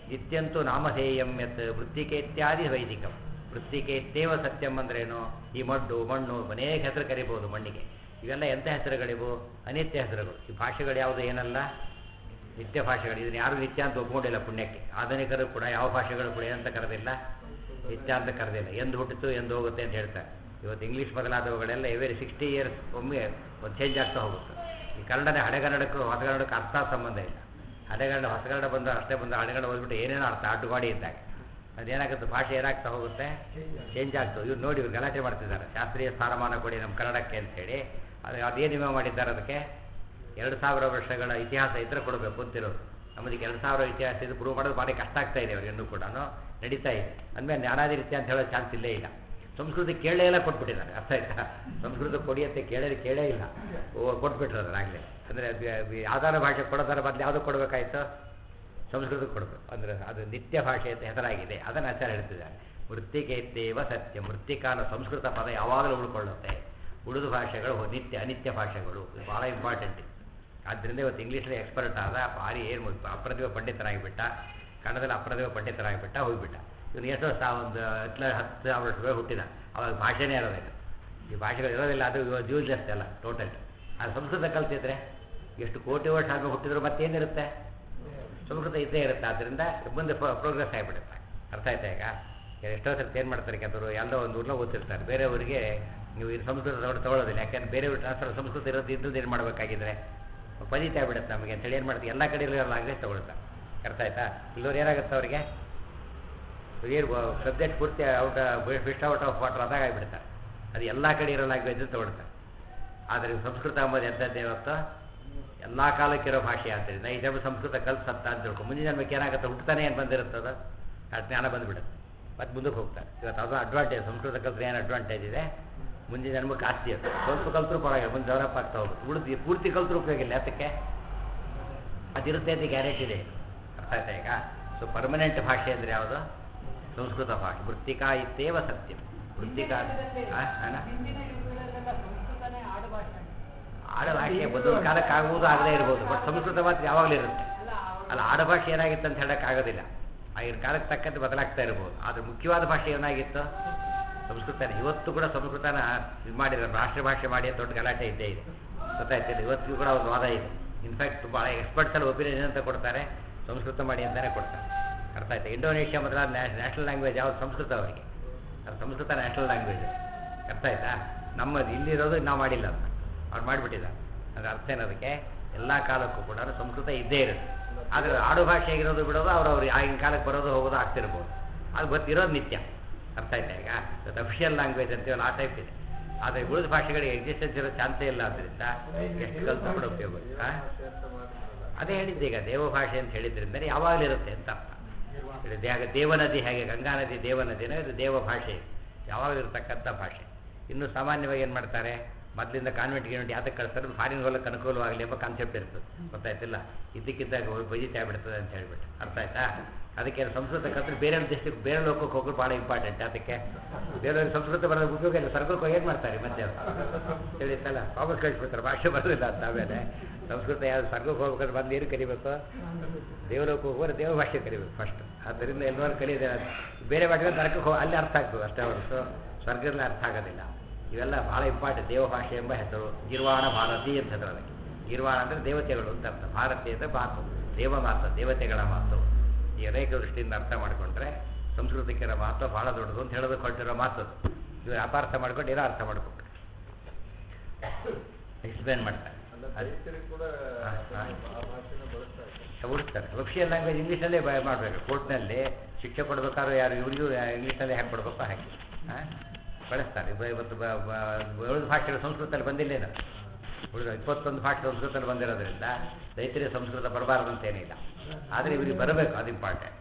ಇತ್ಯಂತೂ ನಾಮಧೇಯಂ ಯತ್ ವೃತ್ತಿಕೇತ್ಯಾದಿ ವೈದಿಕಂ ವೃತ್ತಿಕೇತ್ಯೇವ ಸತ್ಯಂ ಅಂದ್ರೇನು ಈ ಮಡ್ಡು ಮಣ್ಣು ಅನೇಕ ಹೆಸರು ಕರಿಬೋದು ಮಣ್ಣಿಗೆ ಇವೆಲ್ಲ ಎಂಥ ಹೆಸರುಗಳಿವು ಅನಿತ್ಯ ಹೆಸರುಗಳು ಈ ಭಾಷೆಗಳು ಯಾವುದು ಏನಲ್ಲ ನಿತ್ಯ ಭಾಷೆಗಳು ಇದನ್ನು ಯಾರು ನಿತ್ಯ ಅಂತ ಒಪ್ಕೊಂಡಿಲ್ಲ ಪುಣ್ಯಕ್ಕೆ ಆಧುನಿಕರು ಕೂಡ ಯಾವ ಭಾಷೆಗಳು ಕೂಡ ಏನಂತ ಕರೆದಿಲ್ಲ ನಿತ್ಯ ಅಂತ ಕರೆದಿಲ್ಲ ಎಂದು ಹುಟ್ಟಿತು ಎಂದು ಹೋಗುತ್ತೆ ಅಂತ ಹೇಳ್ತಾರೆ ಇವತ್ತು ಇಂಗ್ಲೀಷ್ ಬದಲಾದವುಗಳೆಲ್ಲ ಎವರಿ ಸಿಕ್ಸ್ಟಿ ಇಯರ್ಸ್ ಒಮ್ಮೆ ಒಂದು ಚೇಂಜ್ ಆಗ್ತಾ ಹೋಗುತ್ತೆ ಈ ಕನ್ನಡನೇ ಹಳೆಗನ್ನಡಕ್ಕೂ ಹೊಸಗನ್ನಡಕ್ಕೂ ಅರ್ಥ ಸಂಬಂಧ ಇಲ್ಲ ಹಳೆಗನ್ನಡ ಹೊಸಗನ್ನಡ ಬಂದ ಅಷ್ಟೇ ಬಂದ ಹಳೆಗನ್ನಡ ಓದ್ಬಿಟ್ಟು ಏನೇನೋ ಅರ್ಥ ಅಡ್ಡುಗಾಡಿ ಇದ್ದಾಗ ಅದೇನಾಗುತ್ತೆ ಭಾಷೆ ಏನಾಗ್ತಾ ಹೋಗುತ್ತೆ ಚೇಂಜ್ ಆಗ್ತದೆ ಇವ್ರು ನೋಡಿ ಇವ್ರು ಗಲಾಟೆ ಮಾಡ್ತಿದ್ದಾರೆ ಶಾಸ್ತ್ರೀಯ ಸ್ಥಾನಮಾನ ಕೊಡಿ ನಮ್ಮ ಕನ್ನಡಕ್ಕೆ ಅಂತೇಳಿ ಅದು ಅದೇನು ನಿಯಮ ಮಾಡಿದ್ದಾರೆ ಅದಕ್ಕೆ ಎರಡು ಸಾವಿರ ವರ್ಷಗಳ ಇತಿಹಾಸ ಇದ್ರೆ ಕೊಡಬೇಕು ಅಂತಿರೋದು ನಮ್ಮದಕ್ಕೆ ಎರಡು ಸಾವಿರ ಇತಿಹಾಸ ಇದು ಪ್ರೂವ್ ಮಾಡೋದು ಭಾರಿ ಕಷ್ಟ ಆಗ್ತಾ ಇದೆ ಅವ್ರಿಗೆ ಇನ್ನೂ ಕೂಡ ನಡೀತಾ ಇದೆ ಅಂದಮೇಲೆ ಜ್ಞಾನಾದಿ ರೀತಿ ಅಂತ ಹೇಳೋ ಚಾನ್ಸ್ ಇಲ್ಲೇ ಇಲ್ಲ ಸಂಸ್ಕೃತಿ ಕೇಳೇ ಇಲ್ಲ ಕೊಟ್ಬಿಟ್ಟಿದ್ದಾರೆ ಅರ್ಥ ಆಯ್ತಾ ಸಂಸ್ಕೃತ ಕೊಡಿ ಅಂತ ಕೇಳೇ ಕೇಳೇ ಇಲ್ಲ ಓ ಕೊಟ್ಬಿಟ್ರು ಅದನ್ನಾಗಲೇ ಅಂದರೆ ಯಾವ್ದಾರ ಭಾಷೆ ಕೊಡೋದಾರ ಬದಲು ಯಾವುದು ಕೊಡಬೇಕಾಯ್ತು ಸಂಸ್ಕೃತಕ್ಕೆ ಕೊಡಬೇಕು ಅಂದರೆ ಅದು ನಿತ್ಯ ಭಾಷೆ ಅಂತ ಹೆಸರಾಗಿದೆ ಅದನ್ನು ಆಚಾರ ಹೇಳ್ತಿದ್ದಾರೆ ವೃತ್ತಿಕೇತೇವ ಸತ್ಯ ವೃತ್ತಿಕಾನ ಸಂಸ್ಕೃತ ಪದ ಯಾವಾಗಲೂ ಉಳ್ಕೊಳ್ಳುತ್ತೆ ಉಳಿದ ಭಾಷೆಗಳು ನಿತ್ಯ ಅನಿತ್ಯ ಭಾಷೆಗಳು ಇದು ಭಾಳ ಇಂಪಾರ್ಟೆಂಟ್ ಆದ್ದರಿಂದ ಇವತ್ತು ಇಂಗ್ಲೀಷಲ್ಲಿ ಎಕ್ಸ್ಪರ್ಟ್ ಆದ ಭಾರಿ ಏನು ಅಪ್ರತಿಭ ಪಂಡಿತರಾಗಿಬಿಟ್ಟ ಕನ್ನಡದಲ್ಲಿ ಅಪ್ರತಿಭ ಪಂಡಿತರಾಗಿಬಿಟ್ಟ ಹೋಗಿಬಿಟ್ಟ ಇವನು ಎಷ್ಟೋ ಸಾ ಒಂದು ಹತ್ತು ಹತ್ತು ಸಾವಿರ ವರ್ಷ ಹುಟ್ಟಿದ ಅವಾಗ ಭಾಷೆನೇ ಇರೋದಿಲ್ಲ ಈ ಭಾಷೆಗಳು ಇರೋದಿಲ್ಲ ಅದು ಯೂಸ್ಲೆಸ್ ಎಲ್ಲ ಟೋಟಲ್ ಅದು ಸಂಸ್ಕೃತ ಕಲ್ತಿದ್ರೆ ಎಷ್ಟು ಕೋಟಿ ವರ್ಷ ಆದ್ಮೇಲೆ ಹುಟ್ಟಿದ್ರು ಮತ್ತೇನಿರುತ್ತೆ ಸಂಸ್ಕೃತ ಇದ್ದೇ ಇರುತ್ತೆ ಆದ್ದರಿಂದ ಮುಂದೆ ಪ್ರೋಗ್ರೆಸ್ ಆಗಿಬಿಡುತ್ತೆ ಅರ್ಥ ಆಯ್ತಾ ಈಗ ಎಷ್ಟೋ ಸರ್ತಿ ಏನು ಮಾಡ್ತಾರೆ ಕೆಲವರು ಎಲ್ಲೋ ಒಂದು ಊರ್లో ಓದ್ತಿರ್ತಾರೆ ಬೇರೆಯವರಿಗೆ ನೀವು ಇದು ಸಂಸ್ಕೃತ ತಗೊಳ್ಳೋ ತಗೊಳ್ಳೋದಿಲ್ಲ ಯಾಕೆಂದ್ರೆ ಬೇರೆಯವ್ರ ಟ್ರಾನ್ಸ್ಫರ್ ಸಂಸ್ಕೃತ ಇರೋದು ಇದ್ದದ್ದು ಏನು ಮಾಡಬೇಕಾಗಿದ್ರೆ ಪದಿತ ಆಗ್ಬಿಡುತ್ತೆ ನಮಗೆ ಅಂತೇಳಿ ಏನು ಮಾಡ್ತೀವಿ ಎಲ್ಲ ಕಡೆ ಇರೋ ಲ್ಯಾಂಗ್ವೇಜ್ ತಗೊಳ್ತಾರೆ ಅರ್ಥ ಆಯ್ತಾ ಇಲ್ಲವ್ರು ಏನಾಗುತ್ತೆ ಅವರಿಗೆ ಏನು ಸಬ್ಜೆಕ್ಟ್ ಪೂರ್ತಿ out fish out of water ಅದಾಗ ಆಗಿಬಿಡ್ತಾರೆ ಅದು ಎಲ್ಲ ಕಡೆ ಇರೋ ಲ್ಯಾಂಗ್ವೇಜ್ ತಗೊಳ್ತಾರೆ ಆದರೆ ಸಂಸ್ಕೃತ ಅಂಬೋದು ಎಂಥದ್ದು ಇವತ್ತು ಎಲ್ಲ ಕಾಲಕ್ಕಿರೋ ಭಾಷೆ ಆದ್ದರಿಂದ ಈ ಜನ್ಮ ಸಂಸ್ಕೃತ ಕಲ್ತು ಸತ್ತ ಅಂತ ತಿಳ್ಕೊ ಮುಂದಿನ ಜನ್ಮಕ್ಕೆ ಏನಾಗುತ್ತೆ ಹುಟ್ಟತಾನೆ ಏನು ಬಂದಿರುತ್ತದ ಆ ಜ್ಞಾನ ಬಂದುಬಿಡುತ್ತೆ ಮತ್ತೆ ಮುಂದಕ್ಕೆ ಹೋಗ್ತಾರೆ ಇವತ್ತು ಅದು ಅಡ್ವಾಂಟೇಜ್ ಸಂಸ್ಕೃತ ಕಲ್ತ್ರೆ ಏನು ಅಡ್ವಾಂಟೇಜ್ ಇದೆ ಮುಂದಿನ ಜನ್ಮಕ್ಕೆ ಆಸ್ತಿ ಅದು ಸ್ವಲ್ಪ ಕಲ್ತರೂ ಪರವಾಗಿಲ್ಲ ಮುಂದೆ ಡೆವಲಪ್ ಆಗ್ತಾ ಹೋಗುತ್ತೆ ಉಳಿದು ಪೂರ್ತಿ ಕಲ್ತರೂ ಉಪಯೋಗ ಇಲ್ಲ ಯಾತಕ್ಕೆ ಅದಿರುತ್ತೆ ಅಂತ ಗ್ಯಾರಂಟಿ ಇದೆ ಅರ್ಥ ಆಯ್ತಾ ಈಗ ಸೊ ಪರ್ಮನೆಂಟ್ ಭಾಷೆ ಅಂದರೆ ಯಾವುದು ಸಂಸ್ಕೃತ ಭಾಷೆ ವೃತ್ತಿಕಾ ಇತ್ತೇವ ಸತ್ಯ ವೃತ್ತಿಕಾ ಆ, ಅಣ್ಣ ಆಡಭಾಷೆ ಒಂದೊಂದು ಕಾಲಕ್ಕೆ ಆಗುವುದು ಆಗದೇ ಇರ್ಬೋದು ಬಟ್ ಸಂಸ್ಕೃತ ಮಾತ್ರ ಯಾವಾಗಲೂ ಇರುತ್ತೆ ಅಲ್ಲ ಆಡಭಾಷೆ ಏನಾಗಿತ್ತು ಅಂತ ಹೇಳೋಕ್ಕಾಗೋದಿಲ್ಲ ಆಗಿನ ಕಾಲಕ್ಕೆ ತಕ್ಕಂತೆ ಬದಲಾಗ್ತಾ ಇರ್ಬೋದು ಆದರೆ ಮುಖ್ಯವಾದ ಭಾಷೆ ಏನಾಗಿತ್ತು ಸಂಸ್ಕೃತನೇ ಇವತ್ತು ಕೂಡ ಸಂಸ್ಕೃತನ ಇದು ಮಾಡಿದ್ದಾರೆ ರಾಷ್ಟ್ರ ಭಾಷೆ ಮಾಡಿ ಅಂತ ದೊಡ್ಡ ಗಲಾಟೆ ಇದ್ದೇ ಇದೆ ಗೊತ್ತಾಯ್ತಿಲ್ಲ ಇವತ್ತಿಗೂ ಕೂಡ ಒಂದು ವಾದ ಇದೆ ಇನ್ಫ್ಯಾಕ್ಟ್ ಭಾಳ ಎಕ್ಸ್ಪರ್ಟ್ಸ್ ಎಲ್ಲ ಒಪಿನಿಯನ್ ಅಂತ ಕೊಡ್ತಾರೆ ಸಂಸ್ಕೃತ ಮಾಡಿ ಅಂತಲೇ ಕೊಡ್ತಾರೆ ಅರ್ಥ ಆಯ್ತಾ ಇಂಡೋನೇಷ್ಯಾ ಮೊದಲ ನ್ಯಾಷನಲ್ ಲ್ಯಾಂಗ್ವೇಜ್ ಯಾವ್ದು ಸಂಸ್ಕೃತ ಅವರಿಗೆ ಅದು ಸಂಸ್ಕೃತ ನ್ಯಾಷನಲ್ ಲ್ಯಾಂಗ್ವೇಜ್ ಅರ್ಥ ಆಯ್ತಾ ನಮ್ಮದು ಇಲ್ಲಿರೋದು ನಾವು ಮಾಡಿಲ್ಲ ಅಂತ ಅವ್ರು ಮಾಡಿಬಿಟ್ಟಿದ್ದಾರೆ ಅದ್ರ ಅರ್ಥ ಏನದಕ್ಕೆ ಎಲ್ಲ ಕಾಲಕ್ಕೂ ಕೂಡ ಸಂಸ್ಕೃತ ಇದ್ದೇ ಇರುತ್ತೆ ಆದರೆ ಆಡು ಭಾಷೆ ಆಗಿರೋದು ಬಿಡೋದು ಅವ್ರವ್ರು ಆಗಿನ ಕಾಲಕ್ಕೆ ಬರೋದು ಹೋಗೋದು ಆಗ್ತಿರ್ಬೋದು ಅದು ಗೊತ್ತಿರೋದು ನಿತ್ಯ ಅರ್ಥ ಆಯ್ತಾ ಈಗ ಅಫಿಷಿಯಲ್ ಲ್ಯಾಂಗ್ವೇಜ್ ಅಂತೀವಲ್ಲ ಆ ಟೈಪ್ ಇದೆ ಆದರೆ ಉಳಿದ ಭಾಷೆಗಳಿಗೆ ಎಕ್ಸಿಸ್ಟೆನ್ಸ್ ಇರೋ ಚಾನ್ಸೇ ಇಲ್ಲ ಆದ್ದರಿಂದ ಎಷ್ಟು ಕಲ್ತು ಕೂಡ ಉಪಯೋಗ ಹಾಂ ಅದೇ ಹೇಳಿದ್ದೆ ಈಗ ದೇವಭಾಷೆ ಅಂತ ಹೇಳಿದ್ರಿಂದ ಯಾವಾಗಲೂ ಇರುತ್ತೆ ಅಂತ ಅರ್ಥ ಇದು ದೇಹ ದೇವನದಿ ಹೇಗೆ ಗಂಗಾ ನದಿ ದೇವನದಿನ ಇದು ದೇವ ಭಾಷೆ ಯಾವಾಗಲೂ ಇರತಕ್ಕಂಥ ಭಾಷೆ ಇನ್ನು ಸಾಮಾನ್ಯವಾಗಿ ಏನು ಮಾಡ್ತಾರೆ ಮೊದಲಿಂದ ಕಾನ್ವೆಂಟ್ ಗಿನ್ವೆಂಟ್ ಯಾತಕ್ಕೆ ಕಳಿಸ್ತಾರೆ ಫಾರಿನ್ ಹೋಗಕ್ಕೆ ಅನುಕೂಲವಾಗಲಿ ಎಂಬ ಕಾನ್ಸೆಪ್ಟ್ ಇರ್ತದೆ ಗೊತ್ತಾಯ್ತಿಲ್ಲ ಇದ್ದಕ್ಕಿದ್ದಾಗ ಹೋಗಿ ಬಜಿತೆ ಆಗ್ಬಿಡ್ತದೆ ಅಂತ ಹೇಳ್ಬಿಟ್ಟು ಅರ್ಥ ಆಯ್ತಾ ಅದಕ್ಕೆ ಸಂಸ್ಕೃತ ಕಲ್ತ್ರೆ ಬೇರೆ ದೇಶಕ್ಕೆ ಬೇರೆ ಲೋಕಕ್ಕೆ ಹೋಗೋದು ಭಾಳ ಇಂಪಾರ್ಟೆಂಟ್ ಅದಕ್ಕೆ ಬೇರೆಯವ್ರಿಗೆ ಸಂಸ್ಕೃತ ಬರೋದು ಉಪಯೋಗ ಇಲ್ಲ ಸರ್ಗಕ್ಕೆ ಹೋಗಿ ಏನು ಮಾಡ್ತಾರೆ ಮಧ್ಯೆ ತಿಳಿತಲ್ಲ ವಾಪಸ್ ಕಳಿಸ್ಬಿಡ್ತಾರೆ ಭಾಷೆ ಬರೋದಿಲ್ಲ ಅಂತ ಆಮೇಲೆ ಸಂಸ್ಕೃತ ಯಾವ್ದು ಸರ್ಗಕ್ಕೆ ಹೋಗ್ಬೇಕಾದ್ರೆ ಬಂದು ಏನು ಕರಿಬೇಕು ದೇವಲೋಕ ಹೋಗೋರು ದೇವ ಭಾಷೆ ಕರಿಬೇಕು ಫಸ್ಟ್ ಆದ್ದರಿಂದ ಎಲ್ಲರೂ ಕಲಿಯೋದೇ ಬೇರೆ ಭಾಷೆಗೆ ನರಕಕ್ಕೆ ಹೋಗಿ ಅಲ್ಲಿ ಅರ್ಥ ಆಗ್ತದೆ ಅಷ್ಟೇ ಹೊರತು ಸ್ವರ್ಗದಲ್ಲಿ ಅರ್ಥ ಆಗೋದಿಲ್ಲ ಇವೆಲ್ಲ ಭಾಳ ಇಂಪಾರ್ಟೆಂಟ್ ದೇವಭಾಷೆ ಎಂಬ ಹೆಸರು ಗಿರ್ವಾಣ ಭಾರತಿ ಅಂತ ಹೆಸರು ಅದಕ್ಕೆ ಗಿರ್ವಾಣ ಅಂದರೆ ದೇವತೆಗಳು ಅಂತ ಅರ್ಥ ಭಾರತಿ ಅಂದರೆ ಮಾತು ದೇವ ಮಾತು ದೇವತೆಗಳ ಮಾತು ಈ ಅನೇಕ ದೃಷ್ಟಿಯಿಂದ ಅರ್ಥ ಮಾಡಿಕೊಂಡ್ರೆ ಸಂಸ್ಕೃತಿಕಿರೋ ಮಹತ್ವ ಭಾಳ ದೊಡ್ಡದು ಅಂತ ಹೇಳೋದಕ್ಕೆ ಹೊರಟಿರೋ ಮಾತು ಇವರು ಅಪಾರ್ಥ ಮಾಡ್ಕೊಂಡು ಏನೋ ಅರ್ಥ ಮಾಡ್ಕೊಂಡು ಎಕ್ಸ್ಪ್ಲೇನ್ ಮಾಡ್ತಾರೆ ಅದು ಉಳಿಸ್ತಾರೆ ಅಫಿಷಿಯಲ್ ಲ್ಯಾಂಗ್ವೇಜ್ ಇಂಗ್ಲೀಷಲ್ಲೇ ಮಾಡಬೇಕು ಕೋರ್ಟ್ನಲ್ಲಿ ಶಿಕ್ಷೆ ಕೊಡಬೇಕಾದ್ರೂ ಯಾರು ಇವರಿಗೂ ಇಂಗ್ಲೀಷಲ್ಲೇ ಹಾಕಿ ಕೊಡಬೇಕು ಹಾಗೆ ಹಾಂ ಬಳಸ್ತಾರೆ ಇವ- ಇವತ್ತು ಬ- ಬ- ಉಳಿದ ಭಾಷೆಗಳು ಸಂಸ್ಕೃತದಲ್ಲಿ ಬಂದಿಲ್ಲೇನು ಉಳಿದ ಇಪ್ಪತ್ತೊಂದು ಭಾಷೆ ಸಂಸ್ಕೃತದಲ್ಲಿ ಬಂದಿರೋದ್ರಿಂದ ರೈತರಿಗೆ ಸಂಸ್ಕೃತ ಬರಬಾರ್ದು ಅಂತೇನಿಲ್ಲ ಆದರೆ ಇವರಿಗೆ ಬರಬೇಕು ಅದು ಇಂಪಾರ್ಟೆಂಟ್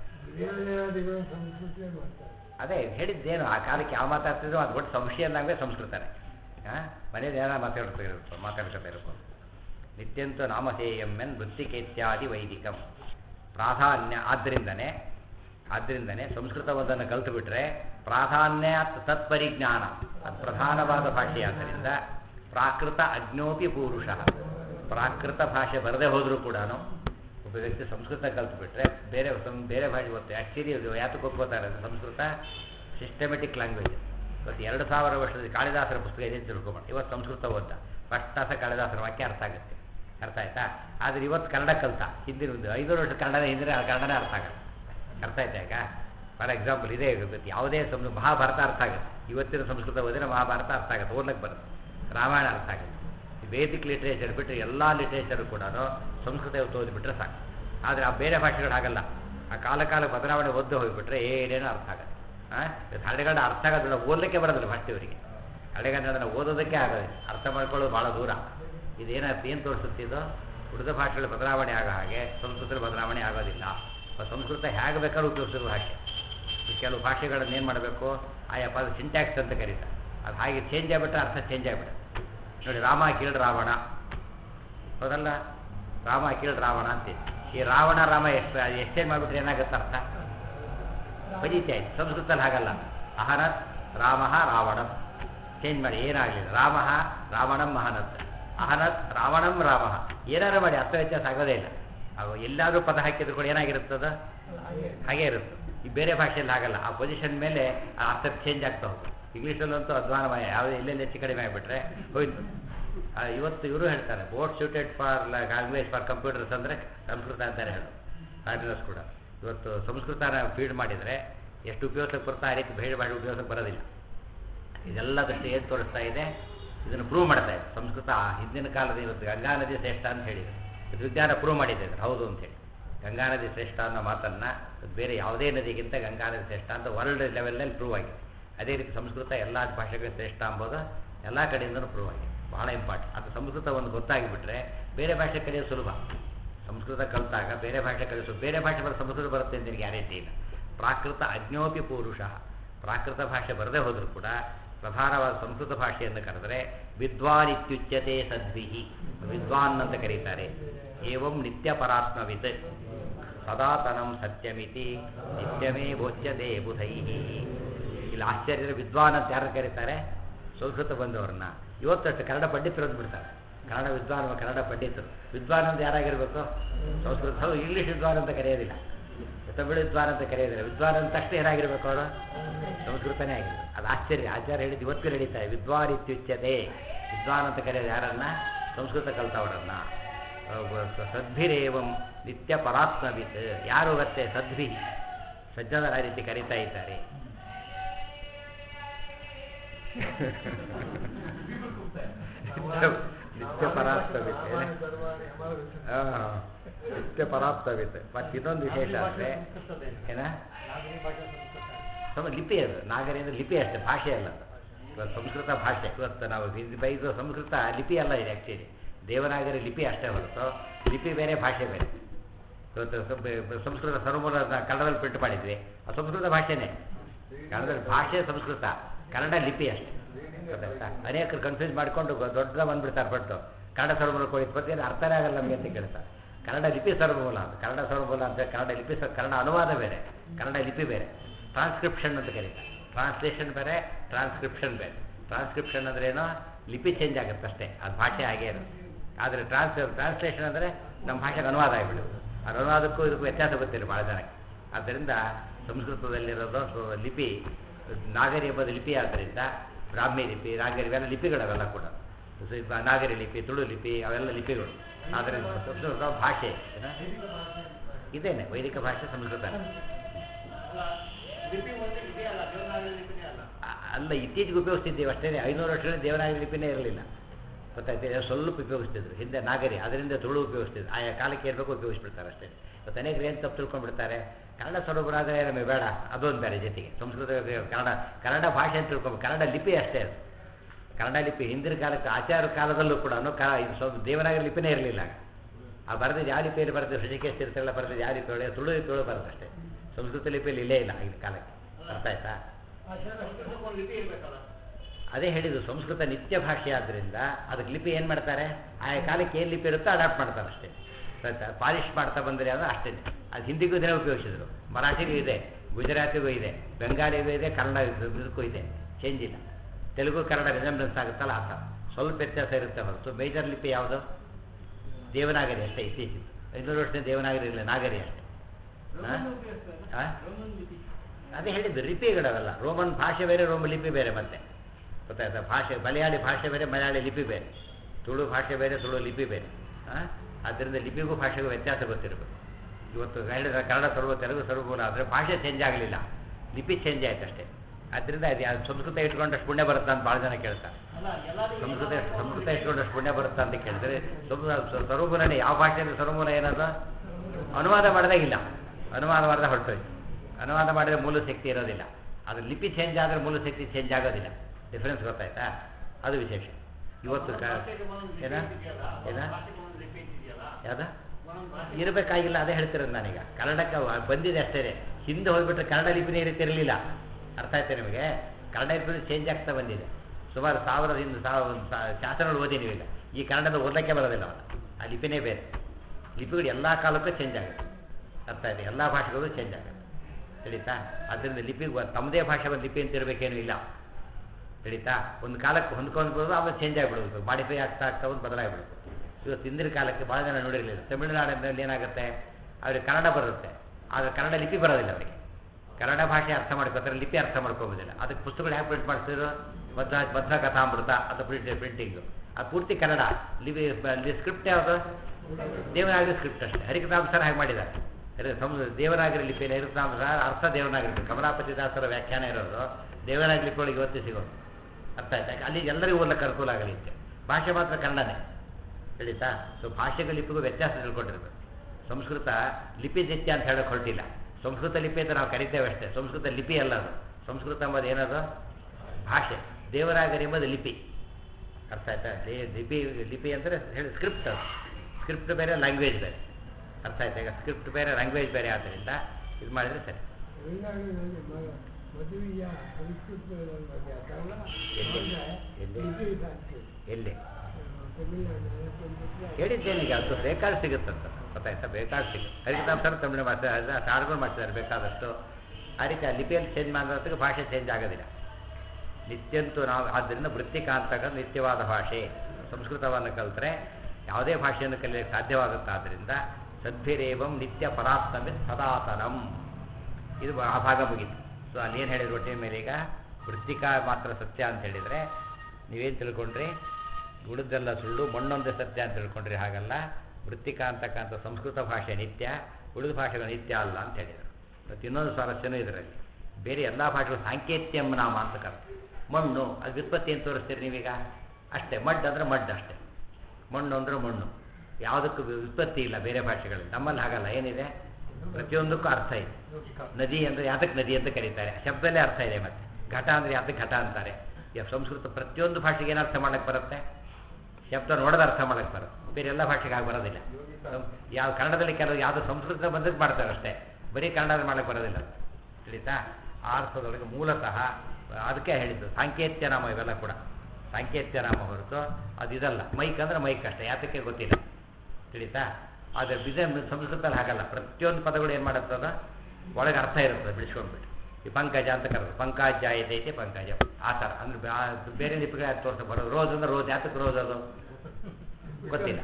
ಅದೇ ಹೇಳಿದ್ದೇನು ಆ ಕಾಲಕ್ಕೆ ಯಾವ ಮಾತಾಡ್ತಿದ್ರು ಅದು ಒಟ್ಟು ಸಂಶಯ ಅಂದಂಗೆ ಸಂಸ್ಕೃತನೇ ಹಾಂ ಮನೇಲಿ ಏನೋ ಮಾತಾಡ್ತಾ ಇರ್ಬೋದು ಮಾತಾಡ್ಕೊತಾ ಇರ್ಬೋದು ನಿತ್ಯಂತು ನಾಮಧೇಯಮ್ಮೆನ್ ವೃತ್ತಿಕೇತ್ಯಾದಿ ವೈದಿಕಂ ಪ್ರಾಧಾನ್ಯ ಆದ್ದರಿಂದನೇ ಆದ್ದರಿಂದನೇ ಸಂಸ್ಕೃತವೊಂದನ್ನು ಕಲಿತು ಬಿಟ್ರೆ ಪ್ರಾಧಾನ್ಯ ತತ್ಪರಿಜ್ಞಾನ ಅದು ಪ್ರಧಾನವಾದ ಭಾಷೆ ಆದ್ದರಿಂದ ಪ್ರಾಕೃತ ಅಜ್ಞೋಪಿ ಪೂರುಷ ಪ್ರಾಕೃತ ಭಾಷೆ ಬರದೇ ಹೋದರೂ ಕೂಡ ಒಬ್ಬ ವ್ಯಕ್ತಿ ಸಂಸ್ಕೃತ ಕಲ್ತ್ಬಿಟ್ರೆ ಬೇರೆ ಸಂ- ಬೇರೆ ಭಾಷೆ ಗೊತ್ತು ಆ್ಯಕ್ಚುಲಿ ಇದು ಯಾತಕ್ಕೆ ಒಪ್ಕೋತಾರೆ ಅಂದರೆ ಸಂಸ್ಕೃತ ಸಿಸ್ಟಮೆಟಿಕ್ ಲ್ಯಾಂಗ್ವೇಜ್ ಇವತ್ತು ಎರಡು ಸಾವಿರ ವರ್ಷದ ಕಾಳಿದಾಸರ ಪುಸ್ತಕ ಇದೆ ಅಂತ ತಿಳ್ಕೊಬೇಡ ಇವತ್ತು ಸಂಸ್ಕೃತ ಓದ್ದ ಫಸ್ಟ್ ಕ್ಲಾಸ ಕಾಳಿದಾಸರ ವಾಕ್ಯ ಅರ್ಥ ಆಗುತ್ತೆ ಅರ್ಥ ಆಯ್ತಾ ಆದರೆ ಇವತ್ತು ಕನ್ನಡ ಕಲ್ತ ಹಿಂದಿನ ಒಂದು ಐನೂರು ವರ್ಷ ಕನ್ನಡದ ಹಿಂದಿನ ಕನ್ನಡನೇ ಅರ್ಥ ಆಗಲ್ಲ ಅರ್ಥ ಆಯ್ತಾ ಈಗ ಫಾರ್ ಎಕ್ಸಾಂಪಲ್ ಇದೇ ಇವತ್ತು ಯಾವುದೇ ಸಂ ಮಹಾಭಾರತ ಅರ್ಥ ಆಗುತ್ತೆ ಇವತ್ತಿನ ಸಂಸ್ಕೃತ ಓದಿದ್ರೆ ಮಹಾಭಾರತ ಅರ್ಥ ಆಗುತ್ತೆ ಓದ್ಲಿಕ್ಕೆ ಬರುತ್ತೆ ರಾಮಾಯಣ ಅರ್ಥ ಆಗುತ್ತೆ ವೇದಿಕ್ ಲಿಟ್ರೇಚರ್ ಬಿಟ್ಟರೆ ಎಲ್ಲ ಲಿಟ್ರೇಚರು ಕೂಡ ಸಂಸ್ಕೃತ ಇವತ್ತು ಓದಿಬಿಟ್ರೆ ಸಾಕು ಆದರೆ ಆ ಬೇರೆ ಭಾಷೆಗಳು ಹಾಗಲ್ಲ ಆ ಕಾಲ ಕಾಲ ಬದಲಾವಣೆ ಓದ್ದು ಹೋಗಿಬಿಟ್ರೆ ಏನೇನೋ ಅರ್ಥ ಆಗಲ್ಲ ಹಾಂ ಹಳೆಗನ್ನಡ ಅರ್ಥ ಆಗೋದಿಲ್ಲ ಓದಲಿಕ್ಕೆ ಬರೋದಿಲ್ಲ ಫಸ್ಟ್ ಇವರಿಗೆ ಹಳೆಗನ್ನಡನ ಓದೋದಕ್ಕೆ ಆಗೋದಿಲ್ಲ ಅರ್ಥ ಮಾಡ್ಕೊಳ್ಳೋದು ಭಾಳ ದೂರ ಇದೇನರ್ಥ ಏನು ತೋರಿಸುತ್ತೆ ಇದು ಉಳಿದ ಭಾಷೆಗಳ ಬದಲಾವಣೆ ಆಗೋ ಹಾಗೆ ಸಂಸ್ಕೃತದ ಬದಲಾವಣೆ ಆಗೋದಿಲ್ಲ ಆ ಸಂಸ್ಕೃತ ಹೇಗೆ ಬೇಕಾದ್ರೂ ಉಪಯೋಗಿಸೋ ಭಾಷೆ ಈ ಕೆಲವು ಭಾಷೆಗಳನ್ನು ಏನು ಮಾಡಬೇಕು ಆಯಾ ಪದ ಸಿಂಟ್ಯಾಕ್ಸ್ ಅಂತ ಕರೀತಾರೆ ಅದು ಹಾಗೆ ಚೇಂಜ್ ಆಗಿಬಿಟ್ರೆ ಅರ್ಥ ಚೇಂಜ್ ಆಗಿಬಿಡುತ್ತೆ ನೋಡಿ ರಾಮ ಕೀಳ್ ರಾವಣ ಹೌದಲ್ಲ ರಾಮ ಕೀಳ್ ರಾವಣ ಅಂತೀವಿ ಈ ರಾವಣ ರಾಮ ಎಷ್ಟು ಎಕ್ಸ್ಚೇಂಜ್ ಮಾಡಿಬಿಟ್ರೆ ಏನಾಗುತ್ತೆ ಅರ್ಥ ಪಜಿತಿ ಆಯ್ತು ಸಂಸ್ಕೃತದಲ್ಲಿ ಹಾಗಲ್ಲ ಅಹನತ್ ರಾಮ ರಾವಣಂ ಚೇಂಜ್ ಮಾಡಿ ಏನಾಗಲಿಲ್ಲ ರಾಮ ರಾವಣಂ ಅಹನತ್ ಅಹನತ್ ರಾವಣಂ ರಾಮ ಏನಾರು ಮಾಡಿ ಅರ್ಥ ವ್ಯತ್ಯಾಸ ಆಗೋದೇ ಇಲ್ಲ ಅವು ಎಲ್ಲಾದರೂ ಪದ ಹಾಕಿದ್ರು ಕೂಡ ಏನಾಗಿರುತ್ತದ ಹಾಗೇ ಇರುತ್ತೆ ಈ ಬೇರೆ ಭಾಷೆಯಲ್ಲಿ ಹಾಗಲ್ಲ ಆ ಪೊಸಿಷನ್ ಮೇಲೆ ಆ ಅರ್ಥ ಚೇಂಜ್ ಆಗ್ತಾ ಹೋಗುತ್ತೆ ಇಂಗ್ಲೀಷಲ್ಲಂತೂ ಅಧ್ವಾನಮಯ ಯಾವುದೇ ಎಲ್ಲೆಲ್ಲಿ ಹೆಚ್ಚು ಕಡಿಮೆ ಆಗಿಬಿಟ್ರೆ ಹೋಯ್ತು ಆ, ಇವತ್ತು ಇವರು ಹೇಳ್ತಾರೆ board suited for language for computers ಅಂದರೆ ಸಂಸ್ಕೃತ ಅಂತಾರೆ ಹೇಳು ಕಾರ್ಡಿನರ್ಸ್ ಕೂಡ ಇವತ್ತು ಸಂಸ್ಕೃತನ ಫೀಡ್ ಮಾಡಿದರೆ ಎಷ್ಟು ಉಪಯೋಗಕ್ಕೆ ಬರ್ತಾ ಆ ರೀತಿ ಬೇರೆ ಭಾಷೆ ಉಪಯೋಗಕ್ಕೆ ಬರೋದಿಲ್ಲ ಇದೆಲ್ಲ ದೃಷ್ಟಿ ಏನು ತೋರಿಸ್ತಾ ಇದೆ ಇದನ್ನು ಪ್ರೂವ್ ಮಾಡ್ತಾ ಇದೆ ಸಂಸ್ಕೃತ ಹಿಂದಿನ ಕಾಲದ ಇವತ್ತು ಗಂಗಾ ನದಿ ಶ್ರೇಷ್ಠ ಅಂತ ಹೇಳಿದೆ ಇದು ವಿಜ್ಞಾನ ಪ್ರೂವ್ ಮಾಡಿದೆ ಇದು ಹೌದು ಅಂತೇಳಿ ಗಂಗಾ ನದಿ ಶ್ರೇಷ್ಠ ಅನ್ನೋ ಮಾತನ್ನು ಬೇರೆ ಯಾವುದೇ ನದಿಗಿಂತ ಗಂಗಾ ನದಿ ಶ್ರೇಷ್ಠ ಅಂತ ವರ್ಲ್ಡ್ ಲೆವೆಲ್ನಲ್ಲಿ ಪ್ರೂವ್ ಆಗಿದೆ ಅದೇ ರೀತಿ ಸಂಸ್ಕೃತ ಎಲ್ಲ ಭಾಷೆಗಳು ಶ್ರೇಷ್ಠ ಅಂಬೋದು ಎಲ್ಲ ಕಡೆಯಿಂದನೂ ಪ್ರೂವ್ ಆಗಿದೆ ಬಹಳ ಇಂಪಾರ್ಟೆಂಟ್ ಅದು ಸಂಸ್ಕೃತ ಒಂದು ಗೊತ್ತಾಗಿಬಿಟ್ರೆ ಬೇರೆ ಭಾಷೆ ಕಲಿಯೋದು ಸುಲಭ ಸಂಸ್ಕೃತ ಕಲಿತಾಗ ಬೇರೆ ಭಾಷೆ ಕಲಿಸೋ ಬೇರೆ ಭಾಷೆ ಬರೋ ಸಂಸ್ಕೃತ ಬರುತ್ತೆ ಅಂತ ನಿನಗೆ ಗ್ಯಾರಂಟಿ ಇಲ್ಲ ಪ್ರಾಕೃತ ಅಜ್ಞೋಪಿ ಪುರುಷ ಪ್ರಾಕೃತ ಭಾಷೆ ಬರದೇ ಹೋದರೂ ಕೂಡ ಪ್ರಧಾನವಾದ ಸಂಸ್ಕೃತ ಭಾಷೆಯನ್ನು ಕರೆದರೆ ವಿದ್ವಾನ್ ಇತ್ಯುಚ್ಯತೆ ಸದ್ವಿಹಿ ವಿದ್ವಾನ್ ಅಂತ ಕರೀತಾರೆ ಏವಂ ನಿತ್ಯ ಪರಾತ್ಮವಿತ್ ಸದಾತನಂ ಸತ್ಯಮಿತಿ ನಿತ್ಯವೇ ಭೋಚ್ಯತೆ ಬುಧೈ ಇಲ್ಲಿ ಆಶ್ಚರ್ಯದ ವಿದ್ವಾನ್ ಅಂತ ಯಾರು ಕರೀತಾರೆ ಸಂಸ್ಕೃತ ಬಂದವರನ್ನ ಇವತ್ತಷ್ಟು ಕನ್ನಡ ಪಂಡಿತರು ಅಂದ್ಬಿಡ್ತಾರೆ ಕನ್ನಡ ವಿದ್ವಾನ್ ಕನ್ನಡ ಪಂಡಿತರು ವಿದ್ವಾನ್ ಅಂತ ಯಾರಾಗಿರ್ಬೇಕು ಸಂಸ್ಕೃತ ಹೌದು ಇಂಗ್ಲೀಷ್ ವಿದ್ವಾನ್ ಅಂತ ಕರೆಯೋದಿಲ್ಲ ತಮಿಳು ವಿದ್ವಾನ್ ಅಂತ ಕರೆಯೋದಿಲ್ಲ ವಿದ್ವಾನ್ ಅಂತ ತಕ್ಷಣ ಏನಾಗಿರ್ಬೇಕು ಅವರು ಸಂಸ್ಕೃತನೇ ಆಗಿರ್ಬೇಕು ಅದು ಆಶ್ಚರ್ಯ ಆಚಾರ್ಯ ಹೇಳಿದ್ದು ಇವತ್ತು ನಡೀತಾರೆ ವಿದ್ವಾನ್ ಇತ್ಯುಚ್ಯತೆ ವಿದ್ವಾನ್ ಅಂತ ಕರೆಯೋದು ಯಾರನ್ನ ಸಂಸ್ಕೃತ ಕಲ್ತವರನ್ನ ಸದ್ಭಿರೇವಂ ನಿತ್ಯ ಪರಾತ್ಮವಿತ್ ಯಾರು ಮತ್ತೆ ಸದ್ಭಿ ಸಜ್ಜನರ ಆ ರೀತಿ ಕರೀತಾ ಇದ್ದಾರೆ ನಿತ್ಯ ಪರಾತ್ಮವಿತ್ ನಿತ್ಯ ಪರಾಪ್ತವಿತ್ ಮತ್ತು ಇನ್ನೊಂದು ವಿಶೇಷ ಅಂದರೆ ಏನ ಸಮ ಲಿಪಿ ಅದು ನಾಗರಿ ಅಂದರೆ ಲಿಪಿ ಅಷ್ಟೇ ಭಾಷೆ ಅಲ್ಲ ಅದು. ಇವತ್ತು ಸಂಸ್ಕೃತ ಭಾಷೆ ಇವತ್ತು ನಾವು ಹಿಂದಿ ಬೈದು ಸಂಸ್ಕೃತ ಲಿಪಿ ಅಲ್ಲ ಇದು ಆ್ಯಕ್ಚುಲಿ ದೇವನಾಗರಿ ಲಿಪಿ ಅಷ್ಟೇ ಹೊರತು ಲಿಪಿ ಬೇರೆ ಭಾಷೆ ಬೇರೆ ಇವತ್ತು ಸಂ- ಸಂಸ್ಕೃತ ಸರ್ವಮೂಲ ಕನ್ನಡದಲ್ಲಿ ಪ್ರಿಂಟ್ ಮಾಡಿದ್ವಿ ಅದು ಸಂಸ್ಕೃತ ಭಾಷೆನೇ ಕನ್ನಡದಲ್ಲಿ ಭಾಷೆ ಸಂಸ್ಕೃತ ಕನ್ನಡ ಲಿಪಿ ಅಷ್ಟೇ ಗೊತ್ತಾಯ್ತಾ ಅನೇಕರು ಕನ್ಫ್ಯೂಸ್ ಮಾಡಿಕೊಂಡು ದೊಡ್ಡ ಬಂದ್ಬಿಡ್ತಾರೆ ಬಟ್ಟು ಕನ್ನಡ ಸರ್ವಮೂಲ ಕೊಡಿ ಅರ್ಥನೇ ಆಗಲ್ಲ ನಮಗೆ ಅಂತ ಕೇಳ್ತಾರೆ ಕನ್ನಡ ಲಿಪಿ ಸರ್ವಮೂಲ ಅಂತ ಕನ್ನಡ ಸರ್ವಮೂಲ ಅಂತ ಕನ್ನಡ ಲಿಪಿ ಸ ಕನ್ನಡ ಅನುವಾದ ಬೇರೆ ಕನ್ನಡ ಲಿಪಿ ಬೇರೆ ಟ್ರಾನ್ಸ್ಕ್ರಿಪ್ಷನ್ ಅಂತ ಕರೀತಾರೆ ಟ್ರಾನ್ಸ್ಲೇಷನ್ ಬೇರೆ ಟ್ರಾನ್ಸ್ಕ್ರಿಪ್ಷನ್ ಬೇರೆ ಟ್ರಾನ್ಸ್ಕ್ರಿಪ್ಷನ್ ಅಂದ್ರೆ ಏನೋ ಲಿಪಿ ಚೇಂಜ್ ಆಗುತ್ತೆ ಅಷ್ಟೇ ಅದು ಭಾಷೆ ಹಾಗೇ ಇರುತ್ತೆ ಆದರೆ ಟ್ರಾನ್ಸ್ ಟ್ರಾನ್ಸ್ಲೇಷನ್ ಅಂದರೆ ನಮ್ಮ ಭಾಷೆಗೆ ಅನುವಾದ ಆಗಿಬಿಡುತ್ತೆ ಅದು ಅನುವಾದಕ್ಕೂ ಇದಕ್ಕೂ ವ್ಯತ್ಯಾಸ ಗೊತ್ತಿಲ್ಲ ಭಾಳ ಜನಕ್ಕೆ ಆದ್ದರಿಂದ ಸಂಸ್ಕೃತದಲ್ಲಿರೋದು ಸ್ವ- ಲಿಪಿ ನಾಗರಿ ಎಂಬುದು ಲಿಪಿ ಆದ್ದರಿಂದ ಬ್ರಾಹ್ಮಿ ಲಿಪಿ ನಾಗರಿ ಇವೆಲ್ಲ ಲಿಪಿಗಳವೆಲ್ಲ ಕೂಡ ಸೊ ಇದು ನಾಗರಿ ಲಿಪಿ ತುಳು ಲಿಪಿ ಅವೆಲ್ಲ ಲಿಪಿಗಳು ಆದರೆ ಸಂಸ್ಕೃತ ಭಾಷೆ ಏನ? ಇದೇನೆ ವೈದಿಕ ಭಾಷೆ ಸಂಸ್ಕೃತ ಅ- ಅಲ್ಲ ಇತ್ತೀಚೆಗೆ ಉಪಯೋಗಿಸ್ತಿದ್ದೇವೆ ಅಷ್ಟೇ ಐನೂರು ವರ್ಷಗಳಲ್ಲಿ ದೇವನಾಗರಿ ಲಿಪಿನೇ ಇರಲಿಲ್ಲ ಗೊತ್ತಾಯ್ತು ಸ್ವಲ್ಪ ಉಪಯೋಗಿಸ್ತಿದ್ರು ಹಿಂದೆ ನಾಗರಿ ಅದರಿಂದ ತುಳು ಉಪಯೋಗಿಸ್ತಿದ್ರು ಆಯಾ ಕಾಲಕ್ಕೆ ಇರಬೇಕು ಉಪಯೋಗಿಸ್ಬಿಡ್ತಾರೆ ಅಷ್ಟೇ ಇವತ್ತು ಅನೇಕರು ಏನು ತಪ್ಪು ತಿಳ್ಕೊಂಡ್ಬಿಡ್ತಾರೆ ಕನ್ನಡ ಸ್ವರೂಪರಾದರೆ ನಮಗೆ ಬೇಡ ಅದೊಂದು ಬೇರೆ ಜೊತೆಗೆ ಸಂಸ್ಕೃತ ಕನ್ನಡ ಕನ್ನಡ ಭಾಷೆ ಅಂತ ತಿಳ್ಕೊಬೇಕು ಕನ್ನಡ ಲಿಪಿ ಅಷ್ಟೇ ಅದು ಕನ್ನಡ ಲಿಪಿ ಹಿಂದಿನ ಕಾಲಕ್ಕೆ ಆಚಾರ ಕಾಲದಲ್ಲೂ ಕೂಡ ಕಾ ಇದು ಸ್ವಲ್ಪ ದೇವನಾಗರಿ ಲಿಪಿನೇ ಇರಲಿಲ್ಲ ಆ ಬರೆದಿದ್ದು ಯಾವ ಲಿಪಿಯಲ್ಲಿ ಬರೆದು ಋಷಿಕೇಶ್ ತೀರ್ಥಗಳ ಬರೆದಿದ್ದು ಯಾವ ಲಿಪಿ ಒಳಗೆ ತುಳು ಲಿಪಿ ಒಳಗೆ ಬರೋದಷ್ಟೇ ಸಂಸ್ಕೃತ ಲಿಪಿಯಲ್ಲಿ ಇಲ್ಲೇ ಇಲ್ಲ ಆಗಿನ ಕಾಲಕ್ಕೆ ಅರ್ಥ ಆಯ್ತಾ ಅದೇ ಹೇಳಿದ್ದು ಸಂಸ್ಕೃತ ನಿತ್ಯ ಭಾಷೆ ಆದ್ದರಿಂದ ಅದಕ್ಕೆ ಲಿಪಿ ಏನು ಮಾಡ್ತಾರೆ ಆಯಾ ಕಾಲಕ್ಕೆ ಏನು ಲಿಪಿ ಇರುತ್ತೋ ಅಡಾಪ್ಟ್ ಮಾಡ್ತಾರೆ ಅಷ್ಟೇ ಆಯ್ತಾ ಪಾಲಿಷ್ ಮಾಡ್ತಾ ಬಂದರೆ ಅದು ಅಷ್ಟೇ ಅದು ಹಿಂದಿಗೂ ಇದನ್ನೇ ಉಪಯೋಗಿಸಿದ್ರು ಮರಾಠಿಗೂ ಇದೆ ಗುಜರಾತಿಗೂ ಇದೆ ಬೆಂಗಾಲಿಗೂ ಇದೆ ಕನ್ನಡ ಇದಕ್ಕೂ ಇದೆ ಚೇಂಜ್ ಇಲ್ಲ ತೆಲುಗು ಕನ್ನಡ ರಿಸೆಂಬ್ಲೆನ್ಸ್ ಆಗುತ್ತಲ್ಲ ಆ ಥರ ಸ್ವಲ್ಪ ವ್ಯತ್ಯಾಸ ಇರುತ್ತೆ ಹೊರತು ಮೇಜರ್ ಲಿಪಿ ಯಾವುದು ದೇವನಾಗರಿ ಅಷ್ಟೇ ಇತ್ತೀಚೆಗೆ ಐನೂರು ವರ್ಷದಿಂದ ದೇವನಾಗರಿ ಇಲ್ಲ ನಾಗರಿ ಅಷ್ಟೇ ಹಾ? ಹಾ? ಅದೇ ಹೇಳಿದ್ದು ಲಿಪಿಗಳವೆಲ್ಲ ರೋಮನ್ ಭಾಷೆ ಬೇರೆ ರೋಮನ್ ಲಿಪಿ ಬೇರೆ ಮತ್ತೆ ಗೊತ್ತಾಯ್ತಾ ಭಾಷೆ ಮಲಯಾಳಿ ಭಾಷೆ ಬೇರೆ ಮಲಯಾಳಿ ಲಿಪಿ ಬೇರೆ ತುಳು ಭಾಷೆ ಬೇರೆ ತುಳು ಲಿಪಿ ಬೇರೆ ಹಾಂ ಆದ್ದರಿಂದ ಲಿಪಿಗೂ ಭಾಷೆಗೂ ವ್ಯತ್ಯಾಸ ಗೊತ್ತಿರಬೇಕು ಇವತ್ತು ಹೇಳಿದ ಕನ್ನಡ ಸರ್ವ ತೆಲುಗು ಸರ್ವಮೂಲ ಆದರೆ ಭಾಷೆ ಚೇಂಜ್ ಆಗಲಿಲ್ಲ ಲಿಪಿ ಚೇಂಜ್ ಆಯ್ತು ಅಷ್ಟೇ ಆದ್ದರಿಂದ ಅದು ಯಾವ್ದು ಸಂಸ್ಕೃತ ಇಟ್ಕೊಂಡಷ್ಟು ಪುಣ್ಯ ಬರುತ್ತಾ ಅಂತ ಭಾಳ ಜನ ಕೇಳ್ತಾರೆ ಸಂಸ್ಕೃತ ಸಂಸ್ಕೃತ ಇಟ್ಕೊಂಡಷ್ಟು ಪುಣ್ಯ ಬರುತ್ತಾ ಅಂತ ಕೇಳಿದ್ರೆ ಸರ್ವಮೂಲನೇ ಯಾವ ಭಾಷೆಯಲ್ಲಿ ಸರ್ವಮೂಲ ಏನದು ಅನುವಾದ ಮಾಡಿದಾಗಿಲ್ಲ ಅನುವಾದ ಮಾಡಿದ ಹೊರಟೋಯ್ತು ಅನುವಾದ ಮಾಡಿದ್ರೆ ಮೂಲ ಶಕ್ತಿ ಇರೋದಿಲ್ಲ ಅದು ಲಿಪಿ ಚೇಂಜ್ ಆದರೆ ಮೂಲ ಶಕ್ತಿ ಚೇಂಜ್ ಆಗೋದಿಲ್ಲ ಡಿಫ್ರೆನ್ಸ್ ಗೊತ್ತಾಯ್ತಾ ಅದು ವಿಶೇಷ ಇವತ್ತು ಕ ಏನ ಏನ ಯಾವ್ದ ಇರಬೇಕಾಗಿಲ್ಲ ಅದೇ ಹೇಳ್ತಿರೋದು ನಾನೀಗ ಕನ್ನಡಕ್ಕೆ ವ- ಬಂದಿದೆ ಅಷ್ಟೇ ಹಿಂದೆ ಹೋಗ್ಬಿಟ್ರೆ ಕನ್ನಡ ಲಿಪಿನೇ ಇರುತ್ತಿರಲಿಲ್ಲ ಅರ್ಥ ಆಯ್ತಾ ನಿಮಗೆ ಕನ್ನಡ ಲಿಪಿ ಚೇಂಜ್ ಆಗ್ತಾ ಬಂದಿದೆ ಸುಮಾರು ಸಾವಿರದ ಹಿಂದೆ ಸಾವಿರ ಶಾಸನಗಳು ಓದಿ ನೀವೀಗ ಈ ಕನ್ನಡದ ಓದಲಿಕ್ಕೆ ಬರೋದಿಲ್ಲ ಅವನು ಆ ಲಿಪಿನೇ ಬೇರೆ ಲಿಪಿಗಳು ಎಲ್ಲ ಕಾಲಕ್ಕೂ ಚೇಂಜ್ ಆಗುತ್ತೆ ಅರ್ಥ ಆಯ್ತು ಎಲ್ಲ ಭಾಷೆಗಳು ಚೇಂಜ್ ಆಗುತ್ತೆ ತಿಳಿತಾ ಅದರಿಂದ ಲಿಪಿಗೆ ಒಂದ್- ತಮ್ಮದೇ ಭಾಷೆ ಒಂದು ಲಿಪಿ ಅಂತ ಇರಬೇಕೇನು ಇಲ್ಲ ತಿಳಿತಾ ಒಂದು ಕಾಲಕ್ಕೆ ಹೊಂದ್ಕೊಂಡ್ಬೋದು ಆಮೇಲೆ ಚೇಂಜ್ ಆಗಿಬಿಡೋದು ಮಾಡಿಫೈ ಆಗ್ತಾ ಆಗ್ತಾ ಒಂದು ಬದಲಾಗಿಬಿಡುತ್ತೆ ಇವತ್ತು ಹಿಂದಿನ ಕಾಲಕ್ಕೆ ಭಾಳ ಜನ ನೋಡಿರಲಿಲ್ಲ ತಮಿಳುನಾಡಿನಲ್ಲಿ ಏನಾಗುತ್ತೆ ಅವ್ರಿಗೆ ಕನ್ನಡ ಬರುತ್ತೆ ಆದರೆ ಕನ್ನಡ ಲಿಪಿ ಬರೋದಿಲ್ಲ ಅವರಿಗೆ ಕನ್ನಡ ಭಾಷೆ ಅರ್ಥ ಮಾಡ್ಕೋತಾರೆ ಲಿಪಿ ಅರ್ಥ ಮಾಡ್ಕೋಬೋದಿಲ್ಲ ಅದಕ್ಕೆ ಪುಸ್ತಕಗಳು ಯಾಕೆ ಪ್ರಿಂಟ್ ಮಾಡ್ತಿದ್ರು ಭದ್ರ ಭದ್ರ ಕಥಾಮೃತ ಅದು ಪ್ರಿಂಟ್ ಪ್ರಿಂಟಿಂಗು ಅದು ಪೂರ್ತಿ ಕನ್ನಡ ಲಿಪಿ ಸ್ಕ್ರಿಪ್ಟ್ ಯಾವುದು ದೇವನಾಗರಿ ಸ್ಕ್ರಿಪ್ಟ್ ಅಷ್ಟೇ ಹರಿಕಥಾಂಸರ ಹಾಗೆ ಮಾಡಿದ್ದಾರೆ ಹರಿ ಸಂ ದೇವನಾಗರಿ ಲಿಪಿಯಲ್ಲಿ ಹರಿಕಥಾಂಸರ ಅರ್ಥ ದೇವನಾಗರಿ ಕಮಲಾಪತಿ ದಾಸರ ವ್ಯಾಖ್ಯಾನ ಇರೋದು ದೇವನಾಗರಿ ಲಿಪಿ ಒಳಗೆ ಇವತ್ತು ಸಿಗೋದು ಅರ್ಥ ಆಯ್ತಾ ಅಲ್ಲಿ ಎಲ್ಲರಿಗೂ ಓದಲಿಕ್ಕೆ ಅನುಕೂಲ ಆಗಲಿ ಅಂತ ಭಾಷೆ ಮಾತ್ರ ಕನ್ನಡನೇ ತಿಳಿತಾ ಸೊ ಭಾಷೆಗೂ ಲಿಪಿಗೂ ವ್ಯತ್ಯಾಸ ತಿಳ್ಕೊಂಡಿರ್ಬೇಕು ಸಂಸ್ಕೃತ ಲಿಪಿ ನಿತ್ಯ ಅಂತ ಹೇಳೋಕೆ ಹೊರಟಿಲ್ಲ ಸಂಸ್ಕೃತ ಲಿಪಿ ಅಂತ ನಾವು ಕರಿತೇವೆ ಅಷ್ಟೇ ಸಂಸ್ಕೃತ ಲಿಪಿ ಅಲ್ಲ ಅದು ಸಂಸ್ಕೃತ ಎಂಬುದು ಏನದು ಭಾಷೆ ದೇವರಾಗರಿ ಎಂಬುದು ಲಿಪಿ ಅರ್ಥ ಆಯ್ತಾ ಲಿ- ಲಿಪಿ ಲಿಪಿ ಅಂದರೆ ಹೇಳಿ ಸ್ಕ್ರಿಪ್ಟ್ ಅದು ಸ್ಕ್ರಿಪ್ಟ್ ಬೇರೆ ಲ್ಯಾಂಗ್ವೇಜ್ ಬೇರೆ ಅರ್ಥ ಆಯ್ತಾ ಈಗ ಸ್ಕ್ರಿಪ್ಟ್ ಬೇರೆ ಲ್ಯಾಂಗ್ವೇಜ್ ಬೇರೆ ಆದ್ದರಿಂದ ಇದು ಮಾಡಿದರೆ ಸರಿ ತಮಿಳುನಾಡಿನಲ್ಲಿ ಮ- ಮದುವೆಯ ಸಂಸ್ಕೃತದ ಬಗ್ಗೆ ಅಥವಾ ಎಲ್ಲಿ? ಎಲ್ಲಿ? ಇದು ಇದಾಗ್ತದೆ. ಎಲ್ಲಿ ತಮಿಳುನಾಡಿನಲ್ಲಿ ಬಂದ್ಬಿಟ್ರೆ ಹೇಳಿದ್ದೇನಿಗೆ ಅದು ಬೇಕಾದ್ರೆ ಸಿಗುತ್ತಂತ ಗೊತ್ತಾಯ್ತಾ ಬೇಕಾದ್ರೆ ಸಿಗುತ್ತೆ ಹರಿಕಥಾಂಸರ ತಮಿಳು ಮಾಡ್ತಾರೆ ಸಾರುಗಳು ಮಾಡ್ತಿದ್ದಾರೆ ಬೇಕಾದಷ್ಟು ಆ ರೀತಿ ಆ ಲಿಪಿಯಲ್ಲಿ ಚೇಂಜ್ ಮಾಡೋದಕ್ಕೆ ಭಾಷೆ ಚೇಂಜ್ ಆಗೋದಿಲ್ಲ ನಿತ್ಯಂತೂ ನಾವು ಆದ್ದರಿಂದ ವೃತ್ತಿಕಾಂತಕ ನಿತ್ಯವಾದ ಭಾಷೆ ಸಂಸ್ಕೃತವನ್ನು ಕಲಿತ್ರೆ ಯಾವುದೇ ಭಾಷೆಯನ್ನು ಕಲಿಯಲಿಕ್ಕೆ ಸಾಧ್ಯವಾಗುತ್ತಾದ್ದರಿಂದ ಸದ್ಭಿರೇವಂ ನಿತ್ಯ ಪರಾತ್ಮೆ ಸದಾತನಂ ಇದು ಆ ಭಾಗ ಮುಗೀತು ಸೊ ಅಲ್ಲೇನು ಹೇಳಿದ್ರು ಒಟ್ಟಿನ ಮೇಲೆ ಈಗ ವೃತ್ತಿಕಾ ಮಾತ್ರ ಸತ್ಯ ಅಂತ ಹೇಳಿದರೆ ನೀವೇನು ತಿಳ್ಕೊಂಡ್ರಿ ಉಳಿದೆಲ್ಲ ಸುಳ್ಳು ಮಣ್ಣೊಂದೇ ಸತ್ಯ ಅಂತ ತಿಳ್ಕೊಂಡ್ರಿ ಹಾಗಲ್ಲ ವೃತ್ತಿಕಾ ಅಂತಕ್ಕಂಥ ಸಂಸ್ಕೃತ ಭಾಷೆ ನಿತ್ಯ ಉಳಿದ ಭಾಷೆಗಳು ನಿತ್ಯ ಅಲ್ಲ ಅಂತ ಹೇಳಿದರು ಮತ್ತು ಇನ್ನೊಂದು ಸ್ವಾರಸ್ಯನೂ ಇದರಲ್ಲಿ ಬೇರೆ ಎಲ್ಲ ಭಾಷೆಗಳು ಸಾಂಕೇತ್ಯಂ ನಾಮ ಅಂತ ಕರ್ತಾರೆ ಮಣ್ಣು ಅದು ವ್ಯುತ್ಪತ್ತಿ ಏನು ತೋರಿಸ್ತೀರಿ ನೀವೀಗ ಅಷ್ಟೇ ಮಡ್ ಅಂದರೆ ಮಡ್ ಅಷ್ಟೇ ಮಣ್ಣು ಅಂದರೆ ಮಣ್ಣು ಯಾವುದಕ್ಕೂ ವ್ಯುತ್ಪತ್ತಿ ಇಲ್ಲ ಬೇರೆ ಭಾಷೆಗಳಲ್ಲಿ ನಮ್ಮಲ್ಲಿ ಹಾಗಲ್ಲ ಏನಿದೆ ಪ್ರತಿಯೊಂದಕ್ಕೂ ಅರ್ಥ ಇದೆ ನದಿ ಅಂದರೆ ಯಾತಕ್ಕೆ ನದಿ ಅಂತ ಕರೀತಾರೆ ಶಬ್ದಲ್ಲೇ ಅರ್ಥ ಇದೆ ಮತ್ತೆ ಘಟ ಅಂದರೆ ಯಾತಕ್ಕೆ ಘಟ ಅಂತಾರೆ ಈಗ ಸಂಸ್ಕೃತ ಪ್ರತಿಯೊಂದು ಭಾಷೆಗೆ ಏನು ಅರ್ಥ ಮಾಡಕ್ಕೆ ಬರುತ್ತೆ ಶಬ್ದ ನೋಡೋದು ಅರ್ಥ ಮಾಡಕ್ಕೆ ಬರುತ್ತೆ ಬೇರೆ ಎಲ್ಲ ಭಾಷೆಗೆ ಆಗಿ ಬರೋದಿಲ್ಲ ಯಾವ ಕನ್ನಡದಲ್ಲಿ ಕೆಲವು ಯಾವುದು ಸಂಸ್ಕೃತ ಬಂದದ್ದು ಮಾಡ್ತಾರೆ ಅಷ್ಟೇ ಬರೀ ಕನ್ನಡದಲ್ಲಿ ಮಾಡಕ್ಕೆ ಬರೋದಿಲ್ಲ ತಿಳಿತಾ ಆ ಅರ್ಥದೊಳಗೆ ಮೂಲತಃ ಅದಕ್ಕೆ ಹೇಳಿದ್ದು ಸಾಂಕೇತ್ಯ ನಾಮ ಇವೆಲ್ಲ ಕೂಡ ಸಾಂಕೇತ್ಯ ನಾಮ ಹೊರತು ಅದು ಇದಲ್ಲ ಮೈಕ್ ಅಂದರೆ ಮೈಕ್ ಅಷ್ಟೇ ಯಾತಕ್ಕೆ ಗೊತ್ತಿಲ್ಲ ತಿಳಿತಾ ಆದರೆ ಬಿಜ ಸಂಸ್ಕೃತದಲ್ಲಿ ಹಾಗಲ್ಲ ಪ್ರತಿಯೊಂದು ಪದಗಳು ಏನು ಮಾಡುತ್ತದ ಒಳಗೆ ಅರ್ಥ ಇರ್ತದೆ ಬಿಡಿಸ್ಕೊಂಡ್ಬಿಟ್ಟು ಈ ಪಂಕಜ ಅಂತ ಕರೆದು ಪಂಕಜಾಯತೆ ಐತೆ ಪಂಕಜ ಆ ಥರ ಅಂದ್ರೆ ಬಾ- ಬೇರೆ ಲಿಪಿಗೆ ತೋರಿಸ ಬರೋದು ರೋಸ್ ಅಂದ್ರೆ ರೋಸ್ ಯಾತಕ್ಕೆ ರೋಸ್ ಅದು ಗೊತ್ತಿಲ್ಲ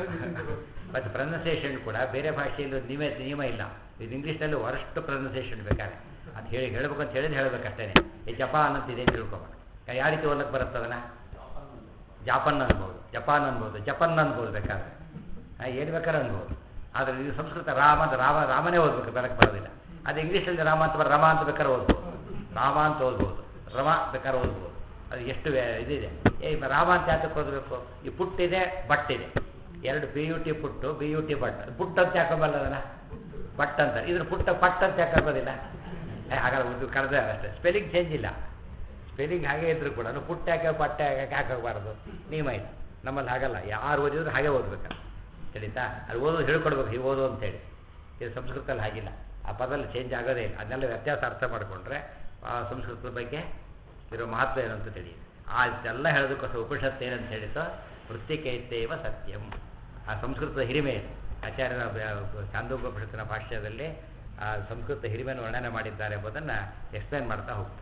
ಮತ್ತು ಪ್ರೊನೌನ್ಸಿಯೇಷನ್ ಕೂಡ ಬೇರೆ ಭಾಷೆಯಲ್ಲಿ ಒಂದು ನಿಯಮ ನಿಯಮ ಇಲ್ಲ ಇದು ಇಂಗ್ಲೀಷ್ನಲ್ಲಿ ವರಷ್ಟು ಪ್ರೊನೌನ್ಸಿಯೇಷನ್ ಬೇಕಾದ್ರೆ ಅದು ಹೇಳಿ ಹೇಳ್ಬೇಕು ಅಂತ ಹೇಳಿದ್ರೆ ಹೇಳ್ಬೇಕಷ್ಟೇ ಈ ಜಪಾನ್ ಅಂತಿದೆ ಅಂತ ತಿಳ್ಕೊಬೇಡ ಯಾವ ರೀತಿ ಓದಕ್ಕೆ ಬರುತ್ತೆ ಅದನ್ನು ಜಾಪನ್ ಅನ್ಬೋದು ಜಪಾನ್ ಅನ್ಬೋದು ಜಪನ್ ಅನ್ಬೋದು ಬೇಕಾದ್ರೆ ಏನು ಬೇಕಾದ್ರೆ ಅನ್ಬೋದು ಆದರೆ ಇದು ಸಂಸ್ಕೃತ ರಾಮ ಅಂತ ರಾಮ ರಾಮನೇ ಓದ್ಬೇಕು ಬರಕ್ಕೆ ಬರೋದಿಲ್ಲ ಅದು ಇಂಗ್ಲೀಷಲ್ಲಿ ರಾಮ ಅಂತ ಬರ ರಮ ಅಂತ ಬೇಕಾದ್ರೆ ಓದ್ಬೋದು ರಾಮ ಅಂತ ಓದ್ಬೋದು ರಮ ಬೇಕಾದ್ರೆ ಓದ್ಬೋದು ಅದು ಎಷ್ಟು ವ್ಯ- ಇದಿದೆ ಏ ರಾಮ ಅಂತ ಯಾತಕ್ಕೆ ಓದಬೇಕು ಈ ಪುಟ್ಟಿದೆ ಬಟ್ಟಿದೆ ಎರಡು B U T put B U T but put ಅಂತ ಯಾಕೊಂಬಲ್ಲ ಅದನ್ನ ಬಟ್ ಅಂತ ಇದ್ರ ಪುಟ್ಟ ಪಟ್ ಅಂತ ಯಾಕೋಬೋದಿಲ್ಲ ಹಾಗಾದ್ರೆ ಇದು ಕರೆದ ಅಷ್ಟೇ ಸ್ಪೆಲ್ಲಿಂಗ್ ಚೇಂಜ್ ಇಲ್ಲ ಸ್ಪೆಲ್ಲಿಂಗ್ ಹಾಗೆ ಇದ್ರು ಕೂಡ ಪುಟ್ಟ ಯಾಕೆ ಪಟ್ಟ ಯಾಕೆ ಹಾಕೋಬಾರ್ದು ನಿಯಮ ಇಲ್ಲ ನಮ್ಮಲ್ಲಿ ಹಾಗಲ್ಲ ಯಾರು ಓದಿದ್ರು ಹಾಗೆ ಓದ್ಬೇಕು ತಿಳಿತಾ ಅದು ಓದೋದು ಹೇಳ್ಕೊಡ್ಬೇಕು ಹೀಗೆ ಓದು ಅಂತೇಳಿ ಇದು ಸಂಸ್ಕೃತದಲ್ಲಿ ಹಾಗಿಲ್ಲ ಆ ಪದದಲ್ಲಿ ಚೇಂಜ್ ಆಗೋದೇ ಇಲ್ಲ ಅದನ್ನೆಲ್ಲ ವ್ಯತ್ಯಾಸ ಅರ್ಥ ಮಾಡಿಕೊಂಡ್ರೆ ಆ ಸಂಸ್ಕೃತದ ಬಗ್ಗೆ ಇರೋ ಮಹತ್ವ ಏನು ಅಂತ ತಿಳಿಯುತ್ತೆ ಆ ಇದೆಲ್ಲ ಹೇಳೋದಕ್ಕೋಸ್ಕರ ಉಪನಿಷತ್ತು ಏನಂತ ಹೇಳಿತೋ ವೃತ್ತಿಕೈತೇವ ಸತ್ಯಂ ಆ ಸಂಸ್ಕೃತದ ಹಿರಿಮೆ ಇದೆ ಆಚಾರ್ಯರ ಬ- ಚಾಂದೋಪನಿಷತ್ತಿನ ಭಾಷ್ಯದಲ್ಲಿ ಆ ಸಂಸ್ಕೃತ ಹಿರಿಮೆಯನ್ನು ವರ್ಣನೆ ಮಾಡಿದ್ದಾರೆ ಎಂಬುದನ್ನು ಎಕ್ಸ್ಪ್ಲೈನ್ ಮಾಡ್ತಾ ಹೋಗ್ತಾರೆ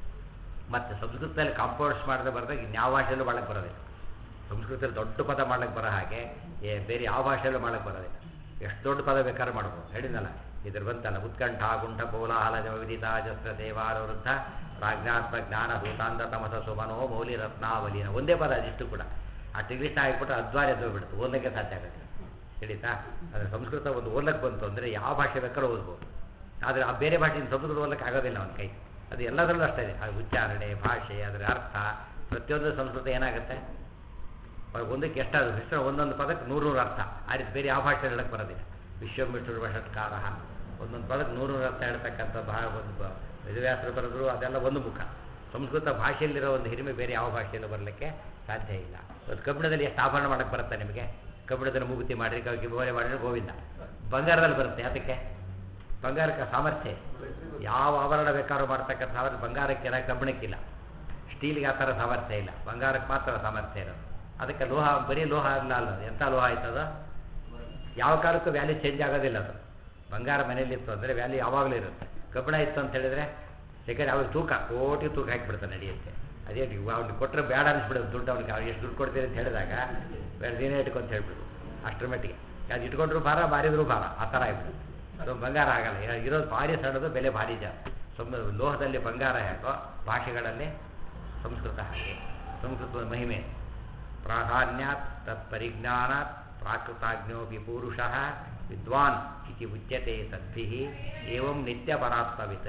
ಮತ್ತು ಸಂಸ್ಕೃತದಲ್ಲಿ ಕಾಂಪೌಂಡ್ಸ್ ಮಾಡದೆ ಬರೆದಾಗ ಇನ್ಯಾವ ಭಾಷೆಯಲ್ಲೂ ಮಾಡಕ್ಕೆ ಬರೋದಿಲ್ಲ ಸಂಸ್ಕೃತದಲ್ಲಿ ದೊಡ್ಡ ಪದ ಮಾಡ್ಲಿಕ್ಕೆ ಬರೋ ಹಾಗೆ ಏ ಬೇರೆ ಯಾವ ಭಾಷೆಯಲ್ಲೂ ಮಾಡಕ್ಕೆ ಬರೋದಿಲ್ಲ ಎಷ್ಟು ದೊಡ್ಡ ಪದ ಬೇಕಾದ್ರೂ ಮಾಡ್ಬೋದು ಹೇಳಿದ್ನಲ್ಲ ಇದ್ರ ಬಂತಲ್ಲ ಉತ್ಕಂಠ ಗುಂಠ ಕೋಲಾಹಲ ವಿದಿತ ಜಸ್ರ ದೇವಾರ ವೃದ್ಧ ಪ್ರಾಜ್ಞಾತ್ಮ ಜ್ಞಾನ ಭೂತಾಂತ ತಮಸ ಸುಮನೋ ಮೌಲಿ ರತ್ನಾವಲಿನ ಒಂದೇ ಪದ ಅದಿಷ್ಟು ಕೂಡ ಆ ಟಿಗ್ರಿಷ್ಟ ಆಗಿಬಿಟ್ಟು ಅದ್ವಾರ ಎದ್ದೋಗ್ಬಿಡುತ್ತೆ ಓದಲಿಕ್ಕೆ ಸಾಧ್ಯ ಆಗುತ್ತೆ ತಿಳಿತಾ ಆದರೆ ಸಂಸ್ಕೃತ ಒಂದು ಓದಕ್ಕೆ ಬಂತು ಅಂದರೆ ಯಾವ ಭಾಷೆ ಬೇಕಾದ್ರೂ ಓದ್ಬೋದು ಆದರೆ ಆ ಬೇರೆ ಭಾಷೆಯಿಂದ ಸಂಸ್ಕೃತ ಓದಲಿಕ್ಕೆ ಆಗೋದಿಲ್ಲ ಅವನ ಕೈ ಅದು ಎಲ್ಲದರಲ್ಲೂ ಅಷ್ಟೇ ಇದೆ ಅದು ಉಚ್ಚಾರಣೆ ಭಾಷೆ ಅದರ ಅರ್ಥ ಪ್ರತಿಯೊಂದು ಸಂಸ್ಕೃತ ಏನಾಗುತ್ತೆ ಅವಾಗ ಒಂದಕ್ಕೆ ಎಷ್ಟಾದ್ರು ಕೃಷ್ಣ ಒಂದೊಂದು ಪದಕ್ಕೆ ನೂರು ನೂರು ಅರ್ಥ ಆ ರೀತಿ ಬೇರೆ ಯಾವ ಭಾಷೆ ಹೇಳಕ್ಕೆ ಬರೋದಿಲ್ಲ ವಿಶ್ವಮಿಷ್ಣುರ್ವ ಷಟ್ಕಾರ ಒಂದೊಂದು ಪದಕ್ಕೆ ನೂರು ನೂರು ಅರ್ಥ ಹೇಳ್ತಕ್ಕಂಥ ಬಹಳ ಒಂದು ಬ- ವೇದವ್ಯಾಸರು ಬರೆದ್ರು ಅದೆಲ್ಲ ಒಂದು ಮುಖ ಸಂಸ್ಕೃತ ಭಾಷೆಯಲ್ಲಿರೋ ಒಂದು ಹಿರಿಮೆ ಬೇರೆ ಯಾವ ಭಾಷೆಯಲ್ಲೂ ಬರಲಿಕ್ಕೆ ಸಾಧ್ಯ ಇಲ್ಲ ಅದು ಕಬ್ಬಿಣದಲ್ಲಿ ಎಷ್ಟು ಆಭರಣ ಮಾಡೋಕ್ಕೆ ಬರುತ್ತೆ ನಿಮಗೆ ಕಬ್ಬಿಣದಲ್ಲಿ ಮೂಗುತಿ ಮಾಡಿರಿ ಕವಿಗೆ ಬೋರೆ ಮಾಡಿದ್ರೆ ಗೋವಿಂದ ಬಂಗಾರದಲ್ಲಿ ಬರುತ್ತೆ ಅದಕ್ಕೆ ಬಂಗಾರಕ್ಕೆ ಸಾಮರ್ಥ್ಯ ಇದೆ. ಯಾವ ಆಭರಣ ಬೇಕಾದ್ರೂ ಮಾಡ್ತಕ್ಕಂಥ ಸಾಮರ್ಥ್ಯ ಬಂಗಾರಕ್ಕಿಲ್ಲ ಕಬ್ಬಿಣಕ್ಕಿಲ್ಲ ಸ್ಟೀಲ್ಗೆ ಆ ಥರ ಸಾಮರ್ಥ್ಯ ಇಲ್ಲ ಬಂಗಾರಕ್ಕೆ ಮಾತ್ರ ಸಾಮರ್ಥ್ಯ ಇರೋದು ಅದಕ್ಕೆ ಲೋಹ ಬರೀ ಲೋಹ ಅಲ್ಲ ಅಲ್ಲ ಅದು. ಎಂಥ ಲೋಹ ಆಯ್ತದ ಯಾವ ಕಾಲಕ್ಕೂ ವ್ಯಾಲ್ಯೂ ಚೇಂಜ್ ಆಗೋದಿಲ್ಲ ಅದು ಬಂಗಾರ ಮನೇಲಿತ್ತು ಅಂದರೆ ವ್ಯಾಲ್ಯೂ ಯಾವಾಗಲೂ ಇರುತ್ತೆ ಕಬ್ಬಿಣ ಇತ್ತು ಅಂತ ಹೇಳಿದ್ರೆ ಯಾಕಂದ್ರೆ ಅವ್ರಿಗೆ ತೂಕ ಕೋಟಿ ತೂಕ ಹಾಕಿಬಿಡ್ತಾನೆ ನಡೆಯುತ್ತೆ ಅದೇ ನೀವು ಅವ್ನಿಗೆ ಕೊಟ್ಟರೆ ಬೇಡ ಅನಿಸ್ಬಿಡೋದು ದುಡ್ಡು ಅವ್ನಿಗೆ ಅವ್ರು ಎಷ್ಟು ದುಡ್ಡು ಕೊಡ್ತೀರಿ ಅಂತ ಹೇಳಿದಾಗ ಬೇರೆ ದಿನ ಇಟ್ಕೊಂತ ಹೇಳ್ಬಿಡು ಅಷ್ಟರ ಮಟ್ಟಿಗೆ ಅದು ಇಟ್ಕೊಂಡ್ರು ಭಾರ ಮಾರಿದ್ರು ಭಾರ ಆ ಥರ ಆಗ್ಬಿಡು ಅದು ಬಂಗಾರ ಆಗಲ್ಲ ಇರೋ- ಇರೋದು ಭಾರಿ ಸಣ್ಣದು ಬೆಲೆ ಭಾರಿ ಜಾಸ್ತಿ ಸುಮ್ಮನೆ ಲೋಹದಲ್ಲಿ ಬಂಗಾರ ಹೇಗೋ ಭಾಷೆಗಳಲ್ಲಿ ಸಂಸ್ಕೃತ ಹಾಗೆ ಸಂಸ್ಕೃತದ ಮಹಿಮೆ ಪ್ರಾಧಾನ್ಯಾತ್ ತತ್ಪರಿಜ್ಞಾನಾತ್ ಪ್ರಾಕೃತಾಜ್ಞೋಪಿ ಪೂರುಷಃ ವಿದ್ವಾನ್ ಇತಿ ಉಚ್ಯತೆ ತದ್ಭಿಃ ಏವಂ ನಿತ್ಯ ಪರಾತ್ಮವಿತ್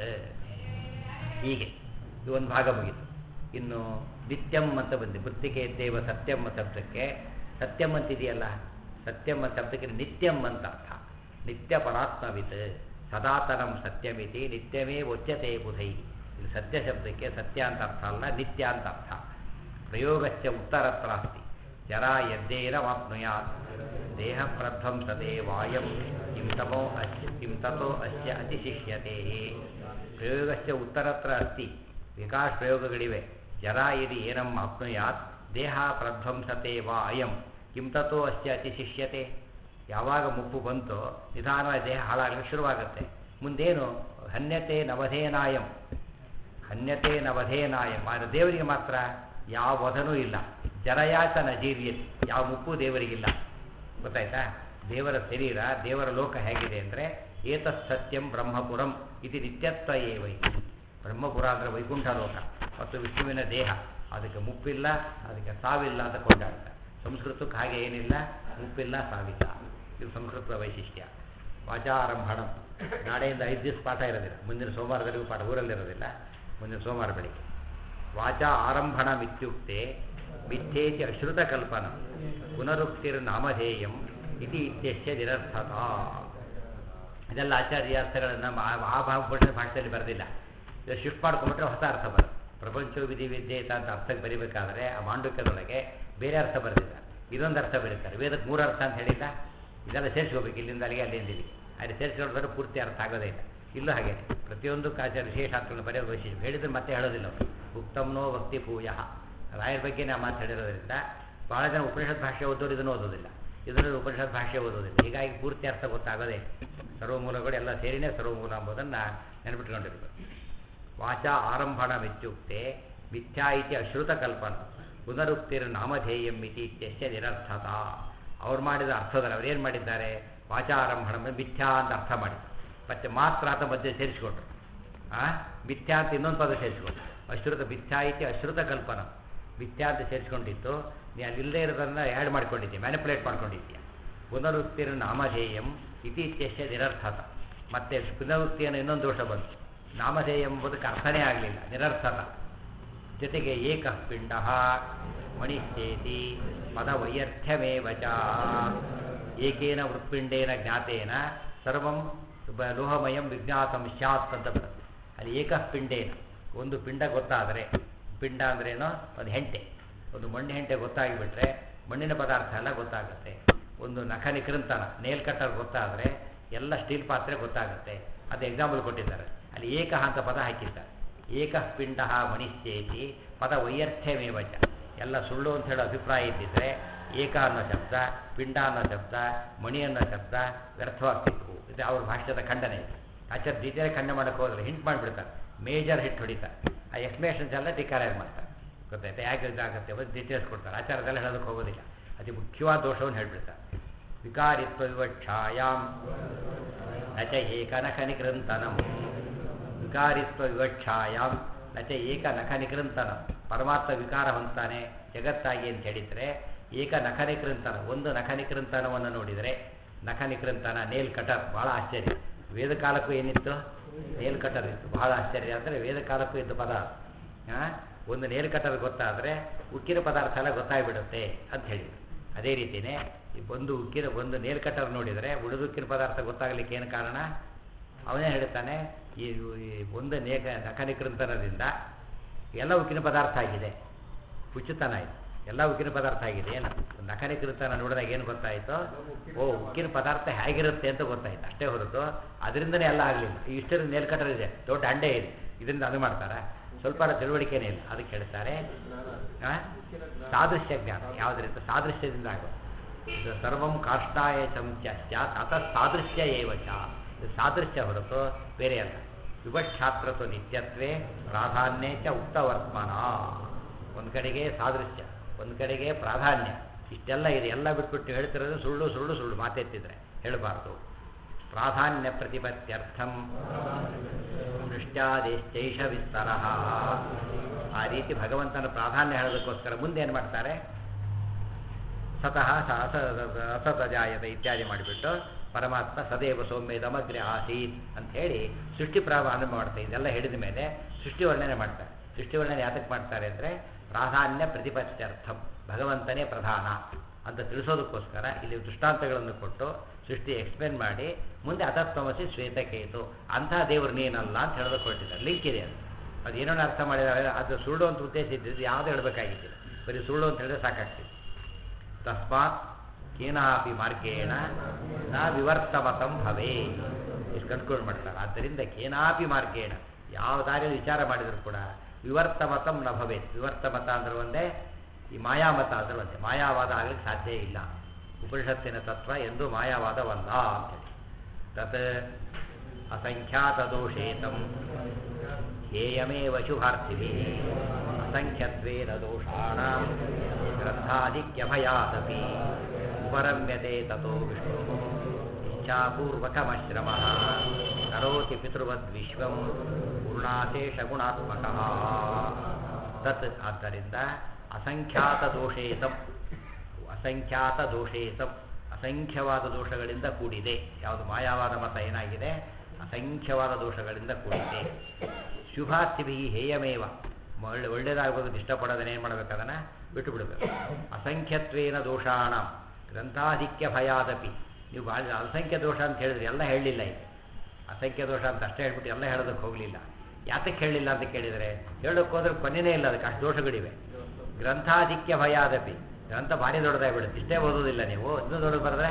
ಹೀಗೆ ಇದು ಒಂದು ಭಾಗ ಮುಗಿತು ಇನ್ನು ನಿತ್ಯಂ ಅಂತ ಬಂದೆ ಮೃತ್ತಿಕೆ ದೇವ ಸತ್ಯಂ ಶಬ್ದಕ್ಕೆ ಸತ್ಯಂ ಅಂತಿದೆಯಲ್ಲ ಸತ್ಯಂ ಅಂತ ಶಬ್ದಕ್ಕೆ ನಿತ್ಯಂ ಅಂತ ಅರ್ಥ ನಿತ್ಯ ಪರಾತ್ಮವಿತ್ ಸದಾತನಂ ಸತ್ಯಮಿತಿ ನಿತ್ಯವೇ ಉಚ್ಯತೆ ಬುಧೈ ಇಲ್ಲಿ ಸತ್ಯ ಶಬ್ದಕ್ಕೆ ಸತ್ಯ ಅಂತ ಅರ್ಥ ಅಲ್ಲ ನಿತ್ಯ ಅಂತ ಅರ್ಥ ಪ್ರಯೋಗಸ್ಯ ಉತ್ತರತ್ರ ಅಸ್ತಿ ಜರಾ ಯದ್ದೇನವಾಪ್ನುಯಾತ್ ದೇಹ ಪ್ರಧ್ವಂಸತೆ ವಾಯಂ ಕಿಂ ತಮೋ ಅಸ್ಯ ಕಿಂ ತಥೋ ಅಸ್ಯ ಅತಿಶಿಷ್ಯತೆ ಪ್ರಯೋಗಸ್ಯ ಉತ್ತರತ್ರ ಅಸ್ತಿ ವಿಕಾಸ ಪ್ರಯೋಗಗಳಿವೆ ಜರಾ ಯದಿ ಏನಂ ಆಪ್ನುಯಾತ್ ದೇಹ ಪ್ರಧ್ವಂಸತೆ ವಾ ಅಯಂ ಕಿಂ ತಥೋ ಅಸ್ಯ ಅತಿಶಿಷ್ಯತೆ ಯಾವಾಗ ಮುಪ್ಪು ಬಂತೋ ನಿಧಾನವಾಗಿ ದೇಹ ಹಾಳಾಗಲಿಕ್ಕೆ ಶುರುವಾಗುತ್ತೆ ಮುಂದೇನು ಹನ್ಯತೆ ನವಧೇನಾಯಂ ಹನ್ಯತೆ ನವಧೇನಾಯಂ ಆದರೆ ದೇವರಿಗೆ ಮಾತ್ರ ಯಾವ ವಧನೂ ಇಲ್ಲ ಜರಯಾಚ ನಜೀರ್ಯತ್ ಯಾವ ಮುಪ್ಪು ದೇವರಿಗಿಲ್ಲ ಗೊತ್ತಾಯ್ತಾ ದೇವರ ಶರೀರ ದೇವರ ಲೋಕ ಹೇಗಿದೆ ಅಂದರೆ ಏತತ್ ಸತ್ಯಂ ಬ್ರಹ್ಮಪುರಂ ಇದು ನಿತ್ಯತ್ವ ಏವೈ ಬ್ರಹ್ಮಪುರ ಅಂದರೆ ವೈಕುಂಠ ಲೋಕ ಮತ್ತು ವಿಷ್ಣುವಿನ ದೇಹ ಅದಕ್ಕೆ ಮುಪ್ಪಿಲ್ಲ ಅದಕ್ಕೆ ಸಾವಿಲ್ಲ ಅಂತ ಕೊಂಡಾಡ್ತಾರೆ ಸಂಸ್ಕೃತಕ್ಕೆ ಹಾಗೆ ಏನಿಲ್ಲ ಮುಪ್ಪಿಲ್ಲ ಸಾವಿಲ್ಲ ಇದು ಸಂಸ್ಕೃತದ ವೈಶಿಷ್ಟ್ಯ ವಾಚಾರಂಭಣ ನಾಳೆಯಿಂದ ಐದು ದಿವಸ ಪಾಠ ಇರೋದಿಲ್ಲ ಮುಂದಿನ ಸೋಮವಾರದವರೆಗೂ ಪಾಠ ಊರಲ್ಲಿರೋದಿಲ್ಲ ಮುಂದಿನ ಸೋಮವಾರ ಬೆಳಿಗ್ಗೆ ವಾಚಾ ಆರಂಭಣಮಿತ್ಯುಕ್ತೆ ಮಿಥ್ಯೇತಿ ಅಶ್ರುತಕಲ್ಪನ ಪುನರುಕ್ತಿರ್ನಾಮಧೇಯಂ ಇತಿ ಇತ್ಯಸ್ಯ ನಿರರ್ಥತ ಇದೆಲ್ಲ ಆಚಾರ್ಯಾರ್ಥಗಳನ್ನು ಆ ಭಾಷೆ ಭಾಷೆಯಲ್ಲಿ ಬರೆದಿಲ್ಲ ಇದು ಶಿಫ್ಟ್ ಮಾಡ್ಕೊಂಬಿಟ್ರೆ ಹೊಸ ಅರ್ಥ ಬರುತ್ತೆ ಪ್ರಪಂಚ ವಿಧಿ ವಿದ್ಯೇತ ಅಂತ ಅರ್ಥಕ್ಕೆ ಬರಿಬೇಕಾದ್ರೆ ಆ ಮಾಂಡುಕ್ಯದೊಳಗೆ ಬೇರೆ ಅರ್ಥ ಬರೆದಿಲ್ಲ ಇದೊಂದು ಅರ್ಥ ಬರೀತಾರೆ ವೇದಕ್ಕೆ ಮೂರು ಅರ್ಥ ಅಂತ ಹೇಳಿಲ್ಲ ಇದೆಲ್ಲ ಸೇರಿಸ್ಕೋಬೇಕು ಇಲ್ಲಿಂದ ಅಲ್ಲಿಗೆ ಅಲ್ಲಿಂದ ಇಲ್ಲಿಗೆ ಅಲ್ಲಿ ಸೇರಿಸ್ಕೊಂಡ್ರೆ ಪೂರ್ತಿ ಅರ್ಥ ಆಗೋದೇ ಇಲ್ಲ ಇಲ್ಲೂ ಹಾಗೆ ಪ್ರತಿಯೊಂದು ಆಚಾರ್ಯ ವಿಶೇಷಾರ್ಥಗಳನ್ನು ಬರೆಯೋದು ವೈಶಿಷ್ಟ್ಯ ಹೇಳಿದ್ರೆ ಮತ್ತೆ ಹೇಳೋದಿಲ್ಲ ಅವರು ಉಕ್ತಮ್ನೋ ಭಕ್ತಿ ಪೂಯ ರಾಯರ ಬಗ್ಗೆ ನಾವು ಮಾತಾಡಿರೋದ್ರಿಂದ ಭಾಳ ಜನ ಉಪನಿಷತ್ ಭಾಷೆ ಓದೋರು ಇದನ್ನು ಓದೋದಿಲ್ಲ ಇದರಲ್ಲಿ ಉಪನಿಷತ್ ಭಾಷೆ ಓದೋದಿಲ್ಲ ಹೀಗಾಗಿ ಪೂರ್ತಿ ಅರ್ಥ ಗೊತ್ತಾಗೋದೇ ಸರ್ವಮೂಲಗಳು ಎಲ್ಲ ಸೇರಿನೇ ಸರ್ವಮೂಲ ಎಂಬುದನ್ನು ನೆನಪಿಟ್ಕೊಂಡಿರ್ಬೇಕು ವಾಚಾ ಆರಂಭಣಮಿತ್ಯುಕ್ತೆ ಮಿಥ್ಯಾ ಇತಿ ಅಶ್ರುತ ಕಲ್ಪನ ಪುನರುಕ್ತಿರ್ ನಾಮಧೇಯಂ ಇತಿ ಇತ್ಯಸ್ಯ ನಿರರ್ಥತ ಅವ್ರು ಮಾಡಿದ ಅರ್ಥದಲ್ಲಿ ಅವ್ರು ಏನು ಮಾಡಿದ್ದಾರೆ ವಾಚಾ ಆರಂಭಣ ಮಿಥ್ಯಾ ಅಂತ ಅರ್ಥ ಮಾಡಿದ್ರು ಮತ್ತೆ ಮಾತ್ರ ಅಂತ ಮಧ್ಯೆ ಸೇರಿಸ್ಕೊಂಡ್ರು ಆ ಮಿಥ್ಯಾ ಅಂತ ಇನ್ನೊಂದು ಪದ ಸೇರಿಸ್ಕೊಂಡ್ರು ಅಶ್ರುತ ಮಿಥ್ಯಾ ಇತಿ ಅಶ್ರುತ ಕಲ್ಪನ ಮಿಥ್ಯಾ ಅಂತ ಸೇರಿಸ್ಕೊಂಡಿತ್ತು ನೀ ಅಲ್ಲಿಲ್ಲದೆ ಇರೋದನ್ನು ಆ್ಯಡ್ ಮಾಡ್ಕೊಂಡಿದ್ದೀಯ ಮ್ಯಾನಿಪುಲೇಟ್ ಮಾಡ್ಕೊಂಡಿದ್ದೀಯ ಪುನರುಕ್ತಿರ್ ನಾಮಧೇಯಂ ಇತಿ ಇತ್ಯಸ್ಯ ನಿರರ್ಥತ ಮತ್ತೆ ಪುನರುಕ್ತಿಯನ್ನು ಇನ್ನೊಂದು ದೋಷ ಬಂತು ನಾಮಧೇಯ ಎಂಬುದಕ್ಕೆ ಅರ್ಥನೇ ಆಗಲಿಲ್ಲ ನಿರರ್ಥತ ಜೊತೆಗೆ ಏಕ ಪಿಂಡ ಮಣಿಶ್ಚೇತಿ ಪದ ವೈಯರ್ಥ್ಯಮೇವ ಚ ಏಕೇನ ವೃತ್ಪಿಂಡೇನ ಜ್ಞಾತೇನ ಸರ್ವಂ ಬ- ಲೋಹಮಯಂ ವಿಜ್ಞಾತಂ ಸ್ಯಾತ್ ಅಂತ ಬರುತ್ತೆ ಅಲ್ಲಿ ಏಕ ಪಿಂಡೇನ ಒಂದು ಪಿಂಡ ಗೊತ್ತಾದರೆ ಪಿಂಡ ಅಂದ್ರೇನು ಒಂದು ಹೆಂಟೆ ಒಂದು ಮಣ್ಣು ಹೆಂಟೆ ಗೊತ್ತಾಗಿಬಿಟ್ರೆ ಮಣ್ಣಿನ ಪದಾರ್ಥ ಎಲ್ಲ ಗೊತ್ತಾಗುತ್ತೆ ಒಂದು ನಖ ನಿಕೃಂತನ ನೇಲ್ ಕಟ್ಟರ್ ಗೊತ್ತಾದರೆ ಎಲ್ಲ ಸ್ಟೀಲ್ ಪಾತ್ರೆ ಗೊತ್ತಾಗುತ್ತೆ ಅದು ಎಕ್ಸಾಂಪಲ್ ಕೊಟ್ಟಿದ್ದಾರೆ ಅಲ್ಲಿ ಏಕಃ ಅಂತ ಪದ ಹಾಕಿದ್ದಾರೆ ಏಕಃ ಪಿಂಡ ಮಣಿಶ್ಚೇತಿ ಪದ ವೈಯರ್ಥ್ಯಮೇವ ಚ ಎಲ್ಲ ಸುಳ್ಳು ಅಂತ ಹೇಳೋ ಅಭಿಪ್ರಾಯ ಇದ್ದಿದ್ರೆ ಏಕ ಅನ್ನೋ ಶಬ್ದ ಪಿಂಡ ಅನ್ನೋ ಶಬ್ದ ಮಣಿ ಅನ್ನೋ ಶಬ್ದ ವ್ಯರ್ಥವಾಗ್ತಿತ್ತು ಇದು ಅವ್ರ ಭಾಷ್ಯದ ಖಂಡನೆ ಇದೆ ಆಚಾರ್ಯ ಡೀಟೇಲ್ ಖಂಡನೆ ಮಾಡೋಕೆ ಹೋದ್ರೆ ಹಿಂಟ್ ಮಾಡಿಬಿಡ್ತಾರೆ ಮೇಜರ್ ಹಿಟ್ ಹೊಡಿತಾರೆ ಆ ಎಕ್ಸ್ಪ್ಲೇಷನ್ಸ್ ಎಲ್ಲ ಟೀಕಾರ ಮಾಡ್ತಾರೆ ಗೊತ್ತಾಯ್ತಾ ಯಾಕೆ ಇದಾಗುತ್ತೆ ಒಂದು ಡೀಟೇಲ್ಸ್ ಕೊಡ್ತಾರೆ ಆಚಾರದೆಲ್ಲ ಹೇಳೋದಕ್ಕೆ ಹೋಗೋದಿಲ್ಲ ಅತಿ ಮುಖ್ಯವಾದ ದೋಷವನ್ನು ಹೇಳ್ಬಿಡ್ತಾರೆ ವಿಕಾರಿತ್ವ ವಿವಕ್ಷಾಯಾಂ ನ ಚ ಏಕನಖನಿಕೃಂತನಂ ವಿಕಾರಿತ್ವ ವಿವಕ್ಷಾಯಾಂ ನ ಚ ಏಕ ನಖನಿಕೃಂತನಂ ಪರಮಾತ್ಮ ವಿಕಾರ ಹೊಂದ್ತಾನೆ ಜಗತ್ತಾಗಿ ಅಂತ ಹೇಳಿದರೆ ಏಕ ನಖನಿಕೃಂತನ ಒಂದು ನಖನಿಕೃಂತನವನ್ನು ನೋಡಿದರೆ ನಖನಿಕೃಂತನ ನೇಲ್ ಕಟರ್ ಬಹಳ ಆಶ್ಚರ್ಯ ವೇದ ಕಾಲಕ್ಕೂ ಏನಿತ್ತು ನೇಲ್ ಕಟರ್ ಇತ್ತು ಬಹಳ ಆಶ್ಚರ್ಯ ಅಂದರೆ ವೇದ ಕಾಲಕ್ಕೂ ಇದ್ದು ಪದ ಆ? ಒಂದು ನೇಲ್ ಕಟರ್ ಗೊತ್ತಾದರೆ ಉಕ್ಕಿನ ಪದಾರ್ಥ ಎಲ್ಲ ಗೊತ್ತಾಗ್ಬಿಡುತ್ತೆ ಅಂತ ಹೇಳಿ ಅದೇ ರೀತಿಯೇ ಈ ಒಂದು ಉಕ್ಕಿನ ಒಂದು ನೇಲ್ ಕಟರ್ ನೋಡಿದರೆ ಉಳಿದುಕ್ಕಿನ ಪದಾರ್ಥ ಗೊತ್ತಾಗಲಿಕ್ಕೆ ಏನು ಕಾರಣ ಅವನೇ ಹೇಳ್ತಾನೆ ಈ ಈ ಒಂದು ನೇಕ ನಖನಿಕೃಂತನದಿಂದ ಎಲ್ಲ ಉಕ್ಕಿನ ಪದಾರ್ಥ ಆಗಿದೆ ಹುಚ್ಚುತನ ಆಯಿತು ಎಲ್ಲ ಉಕ್ಕಿನ ಪದಾರ್ಥ ಆಗಿದೆ ಏನು ನಖನಿಕೃತನ ನೋಡಿದಾಗ ಏನು ಗೊತ್ತಾಯಿತು ಓ ಉಕ್ಕಿನ ಪದಾರ್ಥ ಹೇಗಿರುತ್ತೆ ಅಂತ ಗೊತ್ತಾಯ್ತು ಅಷ್ಟೇ ಹೊರತು ಅದರಿಂದನೇ ಎಲ್ಲ ಆಗಲಿಲ್ಲ ಇಷ್ಟರ ನೇಲ್ಕಟ್ಟರ್ ಇದೆ ದೊಡ್ಡ ಅಂಡೆ ಇದೆ ಇದರಿಂದ ಅದು ಮಾಡ್ತಾರಾ ಸ್ವಲ್ಪ ತಿಳುವಳಿಕೆನೇ ಇಲ್ಲ ಅದಕ್ಕೆ ಹೇಳ್ತಾರೆ ಆ? ಸಾದೃಶ್ಯ ಜ್ಞಾನ ಯಾವುದರಿಂದ ಸಾದೃಶ್ಯದಿಂದ ಆಗೋದು ಇದು ಸರ್ವಂ ಕಾಷ್ಟಾಯ ಚಮಚ ಸ್ಯಾತ್ ಅತ ಸಾದೃಶ್ಯ ಏವ ಚ ಇದು ಸಾದೃಶ್ಯ ಹೊರತು ಬೇರೆ ಅಲ್ಲ ವಿವಕ್ಷಾತ್ರತ್ವ ನಿತ್ಯತ್ವೇ ಪ್ರಾಧಾನ್ಯ ಚ ಉಕ್ತವರ್ತ್ಮನ ಒಂದು ಕಡೆಗೆ ಸಾದೃಶ್ಯ ಒಂದು ಕಡೆಗೆ ಪ್ರಾಧಾನ್ಯ ಇಷ್ಟೆಲ್ಲ ಇದೆ ಎಲ್ಲ ಬಿಟ್ಬಿಟ್ಟು ಹೇಳ್ತಿರೋದು ಸುಳ್ಳು ಸುಳ್ಳು ಸುಳ್ಳು ಮಾತೆತ್ತಿದ್ರೆ ಹೇಳಬಾರ್ದು ಪ್ರಾಧಾನ್ಯ ಪ್ರತಿಪತ್ಯರ್ಥಂ ದೃಷ್ಟ್ಯಾದೇಶ್ಚೈಷ ವಿಸ್ತರ ಆ ರೀತಿ ಭಗವಂತನ ಪ್ರಾಧಾನ್ಯ ಹೇಳೋದಕ್ಕೋಸ್ಕರ ಮುಂದೆ ಏನು ಮಾಡ್ತಾರೆ ಸತಃ ಸ ಅಸ ಅಸತ ಜಾಯತ ಇತ್ಯಾದಿ ಮಾಡಿಬಿಟ್ಟು ಪರಮಾತ್ಮ ಸದೇವ ಸೌಮ್ಯದಮಗ್ರೆ ಆಸೀತ್ ಅಂತ ಹೇಳಿ ಸೃಷ್ಟಿ ಪ್ರಾರಂಭ ಮಾಡ್ತಾರೆ ಇದೆಲ್ಲ ಹಿಡಿದ ಮೇಲೆ ಸೃಷ್ಟಿ ವರ್ಣನೆ ಮಾಡ್ತಾರೆ ಸೃಷ್ಟಿ ವರ್ಣನೆ ಯಾತಕ್ಕೆ ಮಾಡ್ತಾರೆ ಅಂದರೆ ಪ್ರಾಧಾನ್ಯ ಪ್ರತಿಪತ್ಯರ್ಥಂ ಭಗವಂತನೇ ಪ್ರಧಾನ ಅಂತ ತಿಳಿಸೋದಕ್ಕೋಸ್ಕರ ಇಲ್ಲಿ ದೃಷ್ಟಾಂತಗಳನ್ನು ಕೊಟ್ಟು ಸೃಷ್ಟಿ ಎಕ್ಸ್ಪ್ಲೇನ್ ಮಾಡಿ ಮುಂದೆ ಅತತ್ವಮಸಿ ಶ್ವೇತಕೇತು ಅಂಥ ದೇವರು ನೀನಲ್ಲ ಅಂತ ಹೇಳೋದಕ್ಕೆ ಹೊರಟಿದ್ದಾರೆ ಲಿಂಕ್ ಇದೆ ಅದು ಅದು ಏನೋ ಅರ್ಥ ಮಾಡಿದ್ದಾರೆ ಅದು ಸುಳ್ಳು ಅಂತ ಉದ್ದೇಶ ಇದ್ದಿದ್ದು ಯಾವುದು ಹೇಳಬೇಕಾಗಿದ್ದಿಲ್ಲ ಬರೀ ಸುಳ್ಳು ಅಂತ ಹೇಳಿದ್ರೆ ಸಾಕಾಗ್ತಿದೆ ತಸ್ಮಾತ್ ಕೇನಾಪಿ ಮಾರ್ಗೇಣ ನ ವಿವರ್ತಮತಂ ಭವೇ ಇಷ್ಟು ಕನ್ಕ್ಲೂಡ್ ಮಾಡ್ತಾರೆ ಆದ್ದರಿಂದ ಕೇನಾಪಿ ಮಾರ್ಗೇಣ ಯಾವ ದಾರಿಯಲ್ಲಿ ವಿಚಾರ ಮಾಡಿದರೂ ಕೂಡ ವಿವರ್ತಮತಂ ನ ಭವೇತ್ ವಿವರ್ತಮತ ಅಂದ್ರೆ ಒಂದೇ ಈ ಮಾಯಾಮತ ಅಂದ್ರೆ ಒಂದೇ ಮಾಯಾವಾದ ಆಗಲಿಕ್ಕೆ ಸಾಧ್ಯ ಇಲ್ಲ ಉಪನಿಷತ್ತಿನ ತತ್ವ ಎಂದು ಮಾಯಾವಾದವಲ್ಲ ಅಂತೇಳಿ ತತ್ ಅಸಂಖ್ಯಾತ ದೋಷೇತಂ ಹೇಯಮೇವ ಶುಭಾರ್ಥಿಭಿ ಅಸಂಖ್ಯತ್ವೇನ ದೋಷಾಣಾಂ ಗ್ರಂಥಾಧಿಕ್ಯಭಯಾದಪಿ ಉಪರಮ್ಯತೆ ತಥೋ ವಿಷ್ಣು ಇಚ್ಛಾಪೂರ್ವಕಮಶ್ರಮಃ ಕರೋತಿ ಪಿತೃವದ್ವಿಶ್ವಂ ಪೂರ್ಣಾಶೇಷಗುಣಾತ್ಮಕಃ ತತ್ ಆದ್ದರಿಂದ ಅಸಂಖ್ಯಾತ ದೋಷೇತಂ ಅಸಂಖ್ಯಾತ ದೋಷೇತಂ ಅಸಂಖ್ಯವಾದ ದೋಷಗಳಿಂದ ಕೂಡಿದೆ ಯಾವುದು ಮಾಯಾವಾದ ಮತ ಏನಾಗಿದೆ ಅಸಂಖ್ಯವಾದ ದೋಷಗಳಿಂದ ಕೂಡಿದೆ ಶುಭಾರ್ಥಿಭಿ ಹೇಯಮೇವ ಒಳ್ಳೆ ಒಳ್ಳೆಯದಾಗಬೇಕು ಇಷ್ಟಪಡೋದನ್ನ ಏನು ಮಾಡಬೇಕು ಅದನ್ನು ಬಿಟ್ಟು ಬಿಡಬೇಕು ಅಸಂಖ್ಯತ್ವೇನ ದೋಷಾಣ ಗ್ರಂಥಾಧಿಕ್ಯ ಭಯಾದಪಿ ನೀವು ಭಾಳ ಅಸಂಖ್ಯ ದೋಷ ಅಂತ ಹೇಳಿದ್ರೆ ಎಲ್ಲ ಹೇಳಲಿಲ್ಲ ಈಗ ಅಸಂಖ್ಯ ದೋಷ ಅಂತ ಅಷ್ಟೇ ಹೇಳ್ಬಿಟ್ಟು ಎಲ್ಲ ಹೇಳೋದಕ್ಕೆ ಹೋಗಲಿಲ್ಲ ಯಾತಕ್ಕೆ ಹೇಳಲಿಲ್ಲ ಅಂತ ಕೇಳಿದರೆ ಹೇಳೋಕ್ಕೆ ಹೋದ್ರೆ ಕೊನೆಯೇ ಇಲ್ಲ ಅದಕ್ಕೆ ಅಷ್ಟು ದೋಷಗಳಿವೆ ಗ್ರಂಥಾಧಿಕ್ಯ ಭಯಾದಪಿ ಗ್ರಂಥ ಭಾರಿ ದೊಡ್ಡದಾಗ್ಬಿಡುತ್ತೆ ಇಷ್ಟೇ ಓದೋದಿಲ್ಲ ನೀವು ಇನ್ನೂ ದೊಡ್ಡದು ಬರೆದ್ರೆ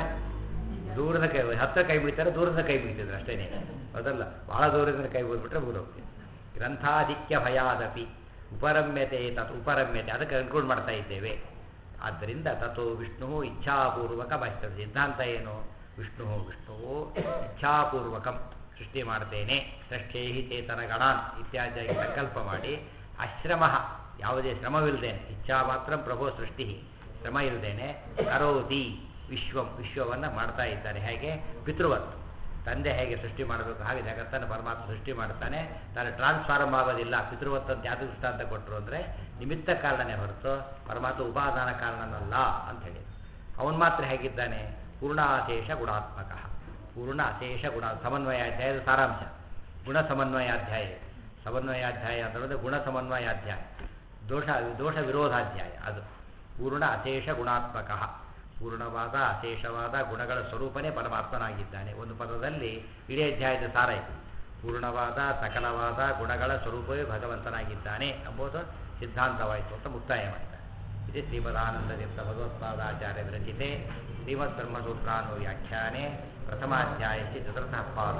ದೂರದ ಕೈ ಹತ್ತಿರ ಕೈ ಬಿಡ್ತಾರೆ ದೂರದ ಕೈ ಬಿಡ್ತಿದ್ರು ಅಷ್ಟೇ ಹೌದಲ್ಲ ಭಾಳ ದೂರದಿಂದ ಕೈ ಬಿಟ್ಬಿಟ್ರೆ ಹೋಗ್ತೀವಿ ಗ್ರಂಥಾಧಿಕ್ಯ ಭಯಾದಪಿ ಉಪರಮ್ಯತೆ ತತ್ ಉಪರಮ್ಯತೆ ಅದಕ್ಕೆ ಅನ್ಕೊಂಡು ಮಾಡ್ತಾ ಇದ್ದೇವೆ ಆದ್ದರಿಂದ ತಥೋ ವಿಷ್ಣು ಇಚ್ಛಾಪೂರ್ವಕ ಭಾಷೆ ಸಿದ್ಧಾಂತ ಏನು ವಿಷ್ಣು ವಿಷ್ಣುವು ಇಚ್ಛಾಪೂರ್ವಕಂ ಸೃಷ್ಟಿ ಮಾಡ್ತೇನೆ ಷಷ್ಠೇಹಿ ಚೇತನ ಗಣಾನ್ ಇತ್ಯಾದಿಯಾಗಿ ಸಂಕಲ್ಪ ಮಾಡಿ ಅಶ್ರಮ ಯಾವುದೇ ಶ್ರಮವಿಲ್ಲದೇನೆ ಇಚ್ಛಾ ಮಾತ್ರ ಪ್ರಭೋ ಸೃಷ್ಟಿ ಶ್ರಮ ಇಲ್ಲದೇನೆ ಕರೋತಿ ವಿಶ್ವಂ ವಿಶ್ವವನ್ನು ಮಾಡ್ತಾ ಇದ್ದಾನೆ ಹೇಗೆ ಪಿತೃವತ್ ತಂದೆ ಹೇಗೆ ಸೃಷ್ಟಿ ಮಾಡಬೇಕು ಹಾಗೆ ಜಗತ್ತನ್ನು ಪರಮಾತ್ಮ ಸೃಷ್ಟಿ ಮಾಡ್ತಾನೆ ತಾನು ಟ್ರಾನ್ಸ್ಫಾರ್ಮ್ ಆಗೋದಿಲ್ಲ ಪಿತೃವತ್ ಅಂತ ಯಾವುದು ದೃಷ್ಟಾಂತ ಕೊಟ್ಟರು ಅಂದರೆ ನಿಮಿತ್ತ ಕಾರಣನೇ ಹೊರತು ಪರಮಾತ್ಮ ಉಪಾದಾನ ಕಾರಣನಲ್ಲ ಅಂತ ಹೇಳಿ ಅವನು ಮಾತ್ರ ಹೇಗಿದ್ದಾನೆ ಪೂರ್ಣಾಶೇಷ ಗುಣಾತ್ಮಕ ಪೂರ್ಣ ಅಶೇಷ ಗುಣ ಸಮನ್ವಯಾಧ್ಯಾಯದ ಸಾರಾಂಶ ಗುಣ ಸಮನ್ವಯಾಧ್ಯಾಯ ಸಮನ್ವಯಾಧ್ಯಾಯ ಅಂತಂದರೆ ಗುಣ ಸಮನ್ವಯಾಧ್ಯಾಯ ದೋಷ ದೋಷ ವಿರೋಧಾಧ್ಯಾಯ ಅದು ಪೂರ್ಣ ಅಶೇಷ ಗುಣಾತ್ಮಕ ಪೂರ್ಣವಾದ ಅಶೇಷವಾದ ಗುಣಗಳ ಸ್ವರೂಪನೇ ಪರಮಾತ್ಮನಾಗಿದ್ದಾನೆ ಒಂದು ಪದದಲ್ಲಿ ಇಡೀ ಅಧ್ಯಾಯದ ಸಾರ ಇದೆ ಪೂರ್ಣವಾದ ಸಕಲವಾದ ಗುಣಗಳ ಸ್ವರೂಪವೇ ಭಗವಂತನಾಗಿದ್ದಾನೆ ಎಂಬುದು ಸಿದ್ಧಾಂತವಾಯಿತು ಅಂತ ಮುಕ್ತಾಯ ಮಾಡಿದ್ದಾರೆ ಇದು ಶ್ರೀಮದಾನಂದತೀರ್ಥ ಭಗವತ್ಪಾದಾಚಾರ್ಯ ವಿರಚಿತೆ ಶ್ರೀಮದ್ ಬ್ರಹ್ಮಸೂತ್ರಾನು ವ್ಯಾಖ್ಯಾನೆ ಪ್ರಥಮಾಧ್ಯಾಯಕ್ಕೆ ಚತುರ್ಥ ಪಾದ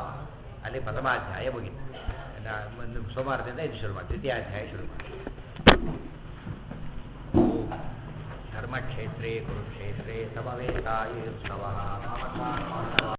ಅಲ್ಲಿ ಪ್ರಥಮಾಧ್ಯಾಯ ಮುಗಿತು ಒಂದು ಸೋಮವಾರದಿಂದ ಇದು ಶುರು ಮಾಡಿ ದ್ವಿತೀಯಾಧ್ಯಾಯ ಶುರು ಮಾಡಿ ಧರ್ಮಕ್ಷೇತ್ರೇ ಕುರುಕ್ಷೇತ್ರೇ ಸಮವೇತಾಯುತ್ಸವ